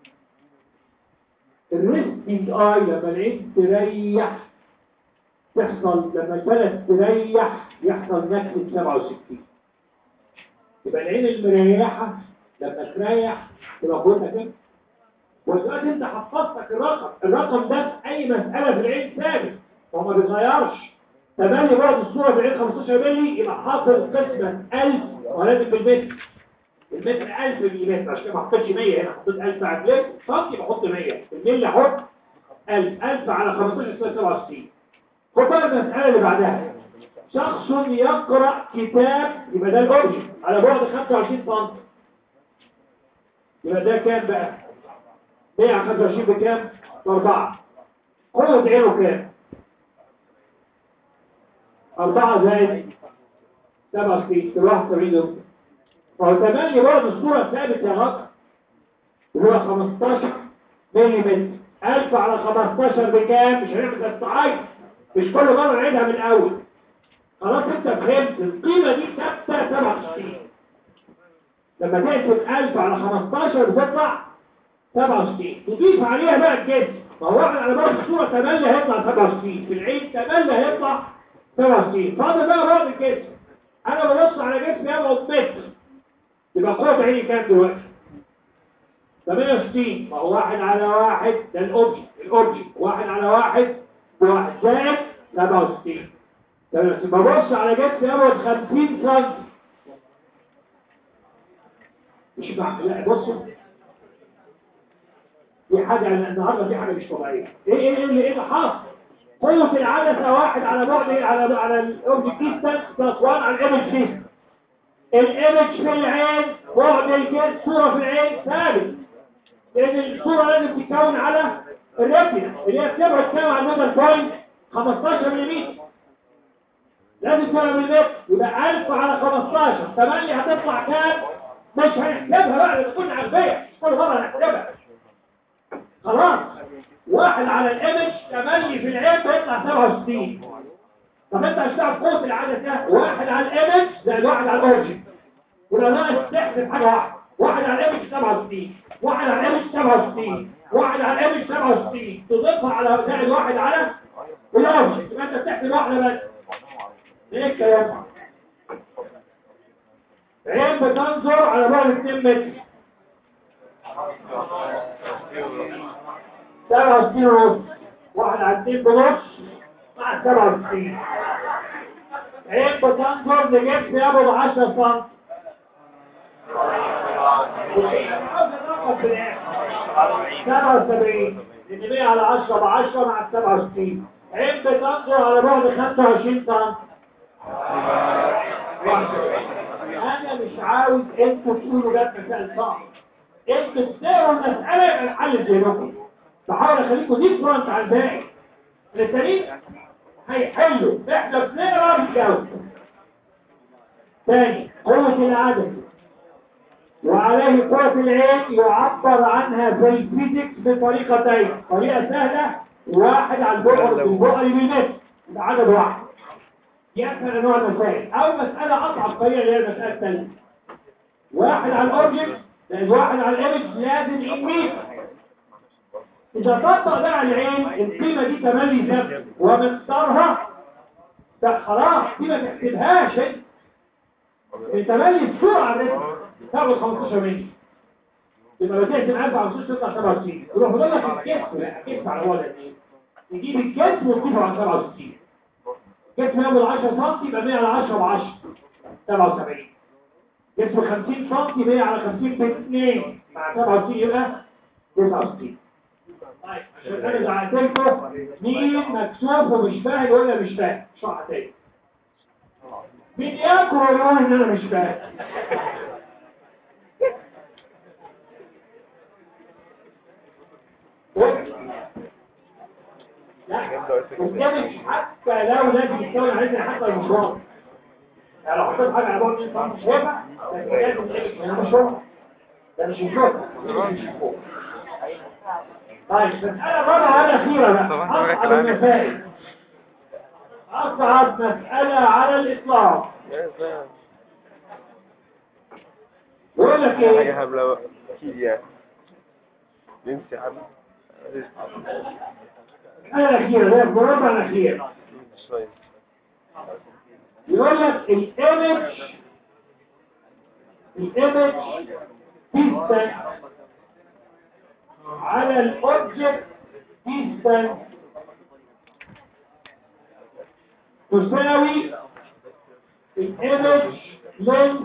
الريستنج اي لما العين تريح تحصل لما البلد تريح يحصل نكسة 67 يبقى العين المريحة لما تريح تبقى قوتها كده ودلوقتي انت حفظتك الرقم الرقم ده في اي مسألة في العين ثابت وهو ما بيتغيرش تملي بعد الصورة في العين 15 ملي يبقى حاصل قسمة 1000 ولازم بالمتر المتر 1000 مليمتر عشان كده ما حطيتش 100 هنا حطيت 1000 على المتر سنتي بحط 100 الملي احط 1000 1000 على 15 تساوي 67 خد بقى المسألة اللي بعدها شخص يقرأ كتاب يبقى ده الأوبجكت على بعد 25 سم يبقى ده كام بقى 125 بكام بأربعة قوة عينه كام أربعة زائد سبعة ستين في واحد سبعين يوم فهو تملي برضه الصورة ثابت يا غطا اللي هو 15 ملم 1000 على 15 بكام مش هنعمل استعاج مش كل مرة نعيدها من الأول خلاص انت فهمت القيمة دي ثابتة 67 لما تقسم 1000 على 15 بتطلع 67 تضيف عليها بقى الجسم ما هو احنا على بعض الصورة تملي هيطلع 27 في العين تملي هيطلع 27 فاضل بقى بعض الجسم انا ببص على جسمي يبقى متر يبقى قوة عيني كام دلوقتي 68 ما هو واحد على واحد ده الاوبجي الاوبجي واحد على واحد بواحد زائد 67 تمام ببص على جسمي يبقى 50 سم مش مع لا بصوا دي حاجة النهاردة دي حاجة مش طبيعية ايه ايه ايه اللي ايه اللي حاصل قوة العدسة واحد على بعد ايه على على الاوبجكت ديستانس بلس 1 على الايمج ديستانس الايمج في العين بعد الجسم صورة في العين ثابت لان الصورة لازم تتكون على الريتنا اللي هي بتبعد كام عن المدى بوينت 15 ملم لازم تبقى بالمتر يبقى 1000 على 15 تملي هتطلع كام مش هنحسبها بقى لان كنا عارفين مش كل مرة هنحسبها خلاص واحد على الايمج تملي في العين بيطلع 67 طب انت هتشتغل قوة العدد ده واحد على الايمج زائد واحد على الاورجن ولو ناقص تحسب حاجة واحدة واحد على الايمج 67 واحد على الايمج 67 واحد على الايمج 67 تضيفها على زائد واحد على الاورجن يبقى انت بتحسب واحدة بس ايه الكلام عين بتنظر على بعد 2 متر 67 ونص واحد على 2 بنص مع 67 عين بتنظر لجسم يابو 10 سم سبعة وسبعين لأن 100 على 10 ب 10 مع 67 عين بتنظر على بعد 25 سم أنا مش عاوز أنتوا تقولوا ده مسائل صعب أنتوا تقروا المسألة يبقى الحل زيكم بحاول أخليكم ديفرنت عن الباقي التانيين هيحلوا احنا بنقرا بنجاوب ثاني قوة العدد وعليه قوة العين يعبر عنها في الفيزيكس بطريقتين طريقة سهلة واحد على البؤر بالبؤر بالمتر ده عدد واحد دي أسهل أنواع المسائل أو مسألة أصعب طريقة اللي هي المسألة الثانية واحد على الأوبجكت لأن واحد على الإيمج لازم يميت إذا طبق ده على العين القيمة دي تملي ثابت ومقدارها ده خلاص دي ما تحسبهاش انت التملي بسرعة الرسم تاخد 15 مللي يبقى لو تحسب 1000 على 15 تطلع 67 يروح يقول لك الجسم لا الجسم على وضع ايه تجيب الجسم وتضيفه على 67 جسم ياخد 10 سم يبقى 100 على 10 ب 10 77 جسم 50 سم 100 على 50 ب 2 مع 67 يبقى 69 طيب عشان انا زعلت لكم مين مكسوف ومش فاهم ولا مش فاهم شرح تاني مين ياكل ويقول ان انا مش فاهم لا قدامك حتى لو لازم يستوي علينا حتى المشروع يعني لو حطيت حاجه على بعد مش مش هينفع لكن لازم انا مش هو ده مش الشغل مش الشغل طيب مسألة رابعة الأخيرة بقى أصعب المسائل أصعب مسألة على الإطلاق بقول لك إيه حاجة هبلة بقى أكيد يعني نمشي عم المسألة الأخيرة ده الرابعة الأخيرة شوية يقول لك الإيمج الإيمج ديستانس على الأوبجكت ديستانس تساوي الإيمج لينث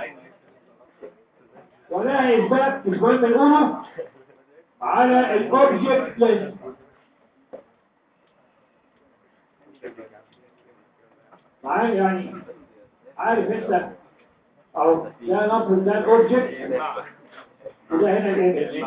ولا إثبات مش مهم نقوله على الأوبجكت لينث معايا يعني عارف انت اهو ده نفرض ده الاوبجكت وده هنا الايمج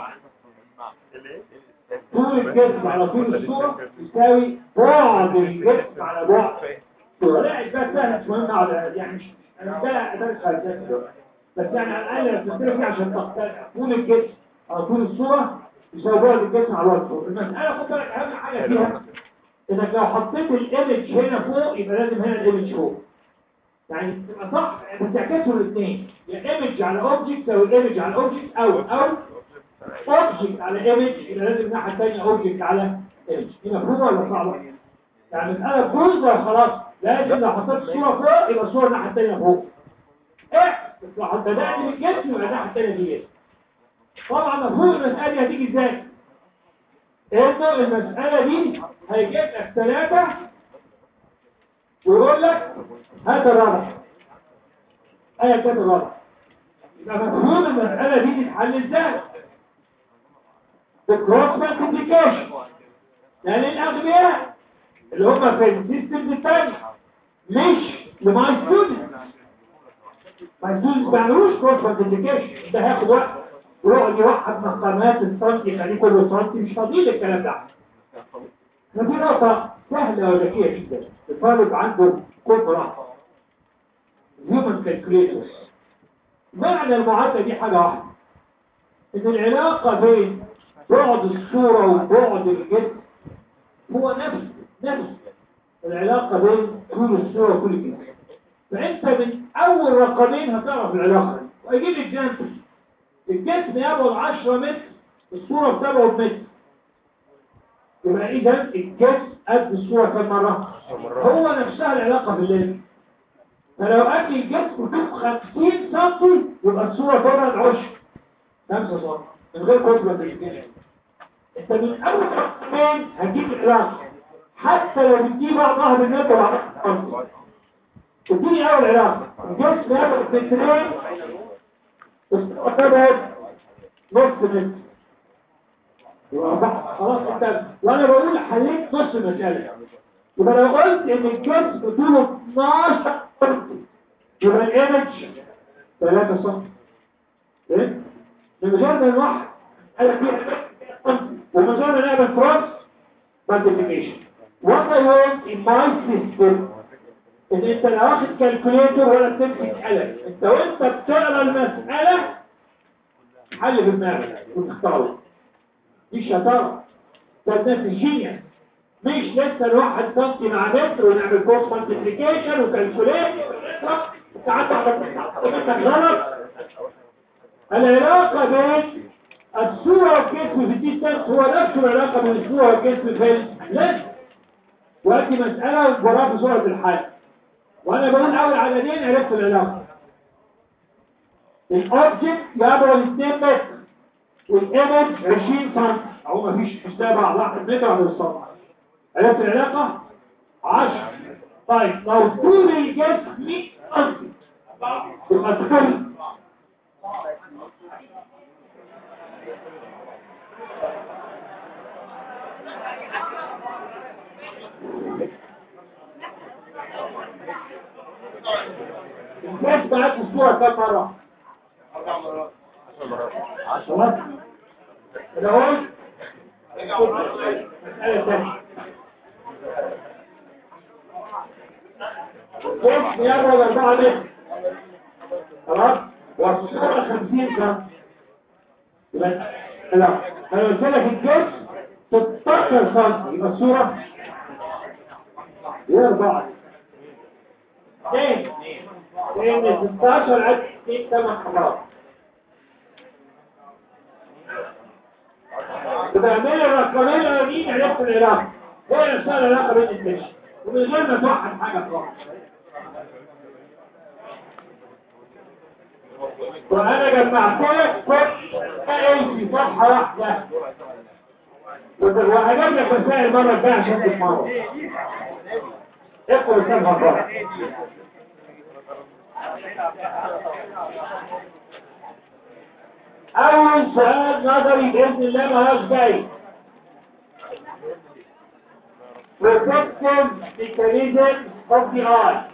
طول الجسم على طول الصورة يساوي بعد الجسم على بعد الصورة لا إثبات سهل مش مهم على يعني مش أنا ده أدرس خارجات دلوقتي بس يعني على الأقل بتستلم فيه عشان تقتنع طول الجسم على طول الصورة يساوي بعد الجسم على الصورة المسألة خد بالك أهم حاجة فيها إنك لو حطيت الإيمج هنا فوق يبقى لازم هنا الإيمج فوق يعني تبقى صح بتعكسوا الاثنين يا ايمج على اوبجكت او ايمج على اوبجكت او او اوبجكت على ايمج يبقى لازم الناحيه الثانيه اوبجكت على ايمج دي مفهومه ولا صعبه؟ يعني مساله بوزه خلاص لازم لو حطيت الصوره فوق يبقى الصوره الناحيه الثانيه فوق ايه بس لو بدات بالجسم يبقى الناحيه الثانيه دي جسم طبعا مفهوم المساله دي هتيجي ازاي؟ انه المساله دي هيجيب لك ثلاثه ويقول لك هذا الرابع ايه كده الرابع يبقى مفهوم المسألة دي تتحل ازاي بالكروس مالتيبليكيشن لان الاغبياء اللي هم في السيستم الثاني مش لماي ستودنت ماي ستودنت ما بيعملوش كروس مالتيبليكيشن ده هياخد وقت ويقعد يوحد مقامات السنتي يخليه كله سنتي مش فاضي الكلام ده ما في نقطة سهلة وذكية جدا الطالب عنده قدرة human calculators معنى المعادلة دي حاجة واحدة ان العلاقة بين بعد الصورة وبعد الجسم هو نفس نفس العلاقة بين طول الصورة وكل الجسم فانت من اول رقمين هتعرف العلاقة دي واجيب اكزامبل الجسم يبعد 10 متر الصورة بتبعد متر يبقى اذا الجسم قد الصورة كم مرة هو نفسها العلاقة بالليل فلو قد الجسم فوق 50 سم يبقى الصورة تبعد عشر 5 سم من غير كتلة بالجسم انت من اول رقمين هتجيب العلاقة حتى لو بتجيب بعضها بالمتر وعلى تديني اول علاقة الجسم ياخد مترين الصورة تبعد نص متر يبقى خلاص انت وانا بقول حليت نص المسألة يبقى لو قلت ان الجسم طوله 12 سم يبقى الايمج 3 سم ايه؟ من غير ما نوحد انا فيها ومن غير ما نعمل كروس مالتيبيكيشن what I want in my system ان انت لا واخد كالكوليتر ولا بتمسك قلم انت وانت بتقرا المسألة حل في دماغك وتختاره دي شطارة ده الناس الجينيس مش لسه الواحد سنتي مع متر ونعمل كورس مالتيبليكيشن وكالكوليت ساعات واحدة غلط العلاقة بين الصورة والجسم في الدي تيست هو نفس العلاقة بين الصورة والجسم في الليست وأدي مسألة وجراب صورة الحل وأنا بقول أول عددين عرفت العلاقة الأوبجكت يبعد 2 متر والايمج 20 سم اهو مفيش مش تابع واحد متر على السطح عرفت العلاقه 10 طيب لو طول الجسم 100 سم يبقى تخيل الجسم معاك الصوره كم مره؟ عشرات الأول مسألة ثانية جسم يبعد أربعة متر خلاص والصورة خمسين سم يبقى لا أنا قلت لك الجسم 16 سم يبقى الصورة هي أربعة اثنين لأن 16 عدد 2 ثمان حمرات بتعمل الرقمين الأولين عرفت العلاقة هي نفسها العلاقة بين الدش ومن غير ما توحد حاجة خالص وأنا جمعت لك كل آية في صفحة واحدة وهجيب لك مسائل المرة الجاية عشان تسمعوا اقرأ الكلمة بره أول سؤال نظري بإذن الله ما هوش جاي Protective mechanism of the eye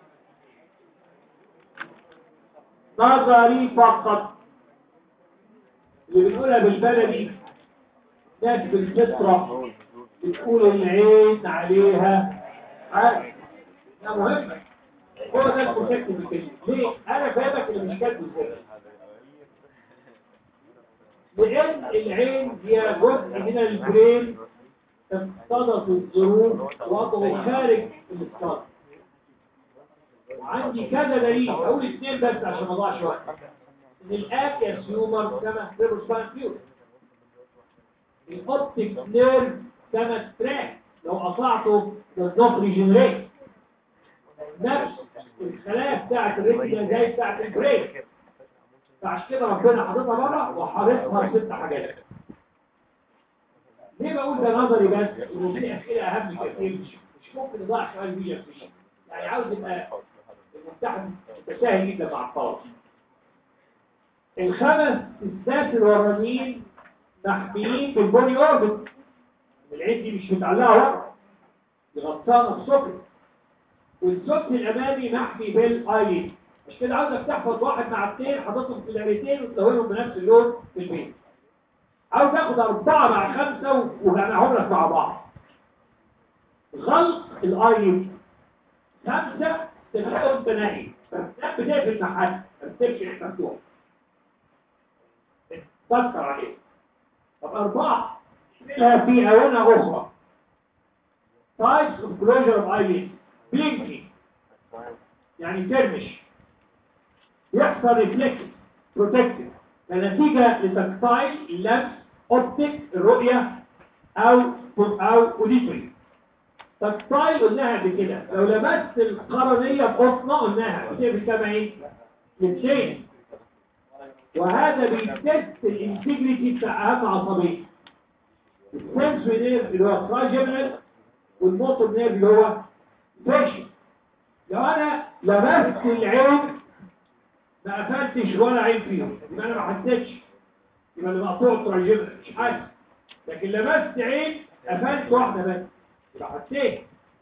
نظري فقط اللي بنقولها بالبلدي ناس بالفطرة بتقول العين عليها عارف ده مهم هو ده البروتكتيف ميكانيزم ليه؟ انا فاهمك اللي مش كاتبه ازاي لان العين هي جزء من البرين اقتضت الظروف وضعه خارج الاقتصاد وعندي كذا دليل اقول اثنين بس عشان ما اضيعش وقت ان الاكياس هيومر كما سبان فيور الاوبتيك نيرف كما تراك لو قطعته بالضغط ريجنريت نفس الخلايا بتاعت الريتنا زي بتاعت البرين فعشان كده ربنا حاططها بره وحاططها ست حاجات ليه بقول ده نظري بس انه في اسئله اهم كتير مش مش ممكن نضيع سؤال بيه فيه يعني عاوز يبقى المفتاح متساهل جدا مع الطلبه الخمس السات الورانيين محميين بالبوني اوربت العين دي مش متعلقه ورا دي غطانه السكر والسكر الامامي محمي بالايلين مش كده عاوزك تحفظ واحد مع اثنين حاططهم في دايرتين وتلونهم بنفس اللون في البيت عاوز تاخد أربعة مع خمسة وجمعهم لك مع بعض غلط الايلين خمسة تلاقيهم تناهي فالكتاب بتقفل مع حد ما بتسيبش مفتوح تذكر عليه طب أربعة لها في أونة أخرى types of closure of eyelids blinking يعني ترمش يحصل ريفلكس بروتكتيف كنتيجة لتكتايل اللمس اوبتيك الرؤية او او اوديتوري تكتايل قلناها قبل كده لو لمست القرنية بقطنة قلناها بتقفل كام عين؟ الاثنين وهذا بيتست الانتجريتي بتاع اهم عصبين السنسوري نيرف اللي هو تراجمنال والموتور نيرف اللي هو فيشن لو انا لمست العين ما قفلتش ولا عين فيهم يبقى انا ما حسيتش يبقى اللي مقطوع تراجمنال مش حاسس لكن لمست عين قفلت واحده بس يبقى حسيت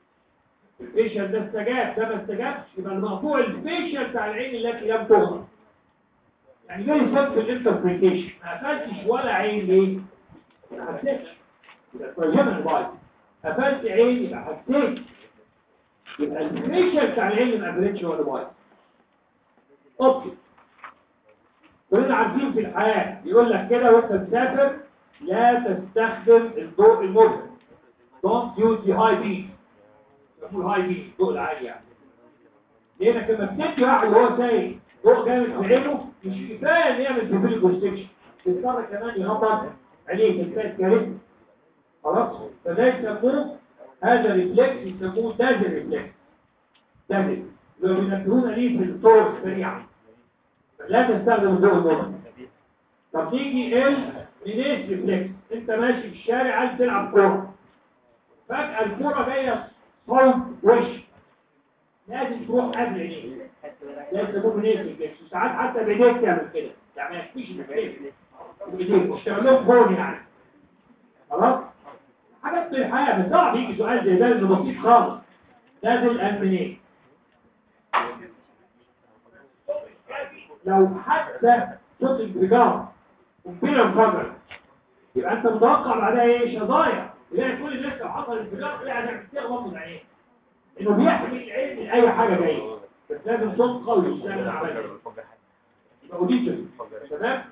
الفيشل ده استجاب ده ما استجابش يبقى المقطوع الفيشل بتاع العين التي لم تغلق يعني جاي سبب الانتربريتيشن ما قفلتش ولا عين ليه؟ ما حسيتش يبقى ترجمة بايظ قفلت عين يبقى حسيت يبقى الفيشل بتاع العين ما قفلتش ولا بايظ اوكي كلنا عارفين في الحياة يقول لك كده وانت مسافر لا تستخدم الضوء المظلم don't use the high beam يسموه high beam الضوء العالي يعني لانك لما بتدي واحد وهو سايق ضوء جامد في عينه مش كفايه ان يعمل بيبيل كونستكشن بيضطر كمان يغمض عليه كفايه كارثه خلاص فده يسموه هذا ريفلكس يسموه دازل ريفلكس دازل لو بينبهونا ليه في الطرق السريعه لا تستخدم الضوء المظلم طب نيجي ال منين ريفلكس انت ماشي في الشارع عايز تلعب كوره فجاه الكوره جايه صوت وش لازم تروح قبل عينيك لازم تكون منين ريفلكس وساعات حتى بايديك تعمل كده يعني ما يكفيش بايديك بايديك مش تعمل لهم جون يعني خلاص حاجات في الحياه بس صعب يجي سؤال زي ده انه بسيط خالص لازم منين لو حتى صوت انفجار وكبيرة انفجر يبقى انت متوقع بعدها ايه شظايا تلاقي كل الناس لو حصل انفجار تلاقي هتعمل تغمض من العين انه بيحمي العين من اي حاجه جايه بس لازم صوت قوي يشتغل على يبقى اوديتوري تمام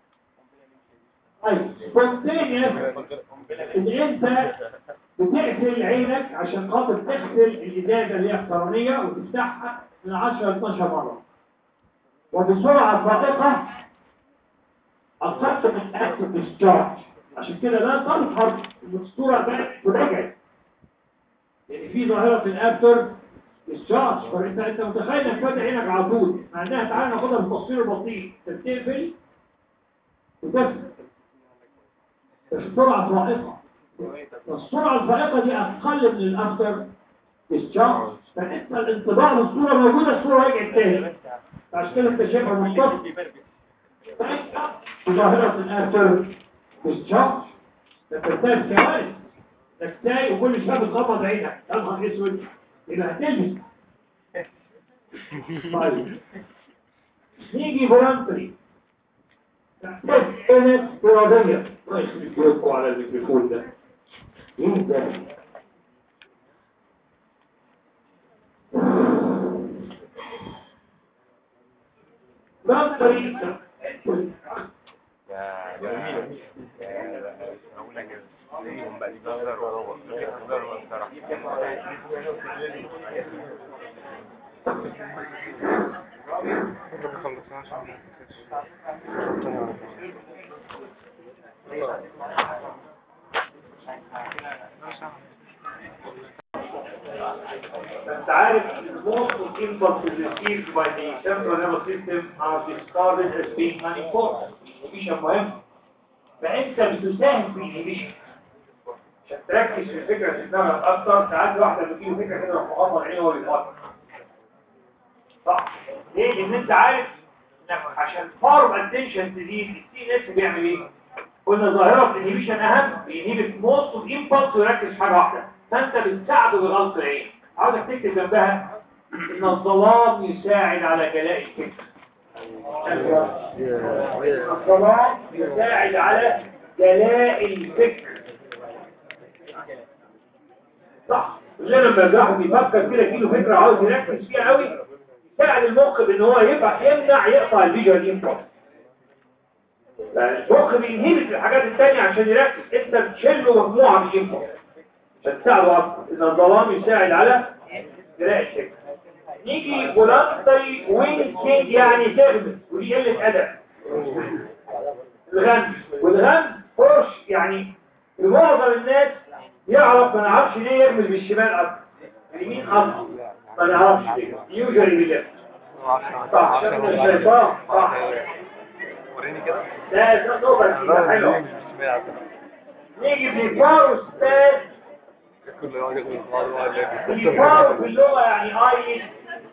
طيب سبونتينيوس ان انت بتقفل عينك عشان خاطر تغسل الازازه اللي هي القرنيه وتفتحها من 10 ل 12 مره وبسرعة فائقة أقصت من أكتف ديسشارج عشان كده لا تظهر الصورة بقت ورجعت لأن في ظاهرة الأبتر ديسشارج فأنت أنت متخيل إنك فاتح عينك على طول مع إنها تعالى ناخدها بالتصوير البطيء تقفل وتقفل بس سرعة فائقة السرعة الفائقة دي أقل من الأبتر ديسشارج فأنت الانطباع بالصورة موجودة الصورة رجعت تاني عشان كده انت شايفها منتصف ظاهرة الآثر بالشخص تتساب كوارث انك سايق وكل شويه بتغمض عينك يا نهار اسود يبقى هتلبس طيب نيجي فولنتري تحتاج عينك إرادية الله يخليك لكم على الميكروفون ده ايه ده ده طريقة يا جميل يا اقول لك هم بقى يقدروا يقدروا الصراحه انت عارف most of impulses received by the central nervous system are discarded as being unimportant inhibition مهم فانت بتساهم في الانهبيشن عشان تركز في الفكره في دماغك اكتر ساعات واحده بتجيله فكره كده يروح مغمض عينه وهو بيفكر صح ليه؟ لان انت عارف انك عشان فارم اتنشن تزيد السي اس بيعمل ايه؟ قلنا ظاهره الانهبيشن اهم بينهبت موست اوف امبلس ويركز في حاجه واحده فانت بتساعده بغلط العين عاوزك تكتب جنبها ان الظلام يساعد على جلاء الفكر الظلام يساعد على جلاء الفكر صح اللي لما الواحد بيفكر كده يجيله فكره عاوز يركز فيها قوي يساعد المخ بان هو يبقى يمنع يقطع الفيجوال انبوت المخ بينهبط الحاجات التانية عشان يركز انت بتشيل له مجموعه من الانبوت عشان تساعده اكتر ان الظلام يساعد على قراءة الفكر نيجي فولانتري وينكينج يعني تغمس ودي قلة أدب الغم والغم فرش يعني معظم الناس يعرف ما نعرفش ليه يغمس بالشمال أكتر اليمين أكتر ما نعرفش ليه يوجري بالله صح عشان الشيطان صح وريني كده ده ده نقطة كده حلوة نيجي بفاروستات كل واحد يقول الفار في اللغة يعني ايليد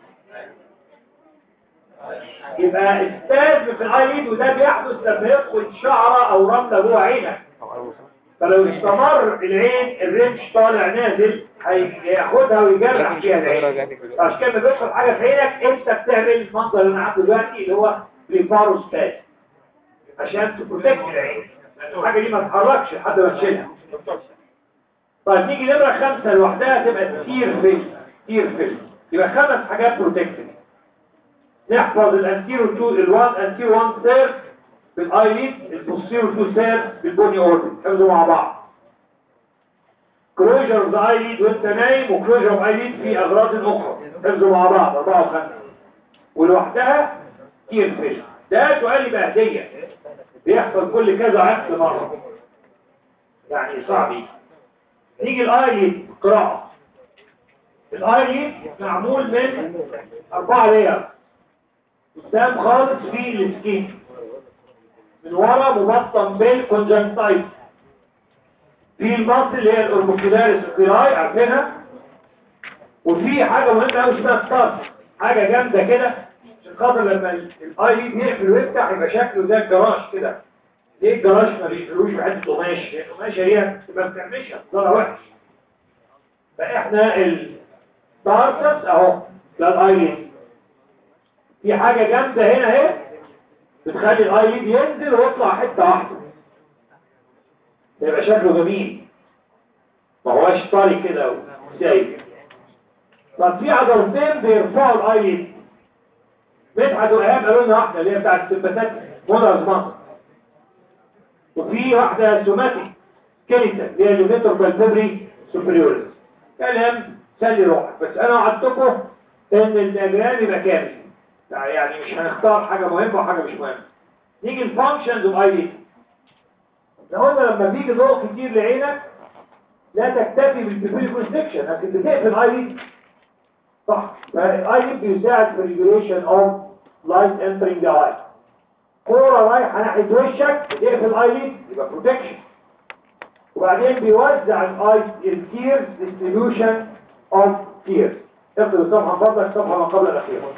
يبقى استاذ في الايليد وده بيحدث لما يدخل شعرة او رملة جوه عينك فلو استمر العين الرمش طالع نازل هياخدها ويجرح فيها العين عشان كده لما بيدخل حاجة في عينك انت بتعمل المنظر اللي انا عامله دلوقتي اللي هو بليفاروستاز عشان تبروتكت العين لأن الحاجة دي ما تتحركش لحد ما تشيلها طيب نيجي نمرة خمسة لوحدها تبقى تير فيل تير فيل يبقى خمس حاجات بروتكتد نحفظ الانتيرو 2 الوان انتيرو 1 سير بالايليد البوستيرو 2 سير بالبوني اوربت حفظوا مع بعض كلوجر اوف ذا ايليد وانت نايم وكلوجر اوف ايليد في اغراض اخرى حفظوا مع بعض اربعة وخمسة ولوحدها تير فيل ده سؤال يبقى هدية بيحصل كل كذا عقد مرة يعني صعب يجي. نيجي الايليد قراءة الايليد معمول من اربعة لير قدام خالص في السكين من ورا مبطن بالكونجنتايت في المصل اللي هي الاوربوكيداريس القراي عارفينها وفي حاجة مهمة قوي اسمها ستارت حاجة جامدة كده عشان خاطر لما الايليد يقفل ويفتح يبقى شكله زي الجراج كده ليه الجراج ما بيقفلوش بحته قماش لان القماشه دي تبقى بتعملش ضرر وحش فاحنا الستارتس اهو ده الايليد في حاجه جامده هنا اهي بتخلي الايليد ينزل ويطلع حته واحده يبقى شكله جميل ما هواش طري كده وسايب طب في عضلتين بيرفعوا الايليد مدحت وايهاب قالوا لنا واحده اللي هي بتاعت السمباتات مودرز مصر وفي واحدة سوماتيك كينيتا اللي هي الليميتر بالبيبري سوبريوريس كلام سلي روحك بس انا وعدتكم ان الدياجرام يبقى كامل يعني مش هنختار حاجة مهمة وحاجة مش مهمة نيجي الفانكشنز اوف اي دي لو قلنا لما بيجي ضوء كتير لعينك لا تكتفي بالبيبري كونستكشن لكن بتقفل اي دي صح فالاي دي بيساعد في ريجوليشن اوف لايت انترينج ذا اي كورة رايحة ناحية وشك بتقفل الايليد يبقى بروتكشن وبعدين بيوزع الاي التيرز ديستريبيوشن اوف تيرز اكتب الصفحة من فضلك الصفحة ما قبل الأخيرة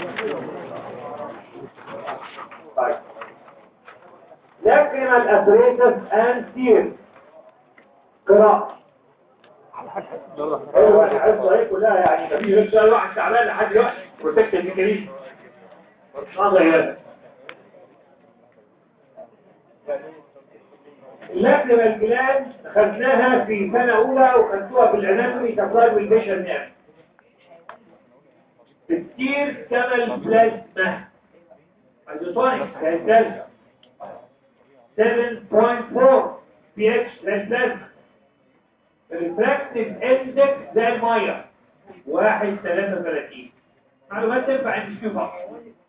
طيب lacrimal apparatus and tears قراءة ايوه انا عارف هي كلها يعني مفيش غير سؤال واحد تعبان لحد دلوقتي بروتكت الميكانيزم نظر يا اللجنة الجلاد خدناها في سنة أولى وخدتوها في الأناتومي تقريبا بالبيشن نعم كتير كما البلازما ايزوتونيك كالسلسة 7.4 بي اتش بلازما الريفراكتيف اندكس زي الميه 1 33 معلومات تنفع عند كيو فقط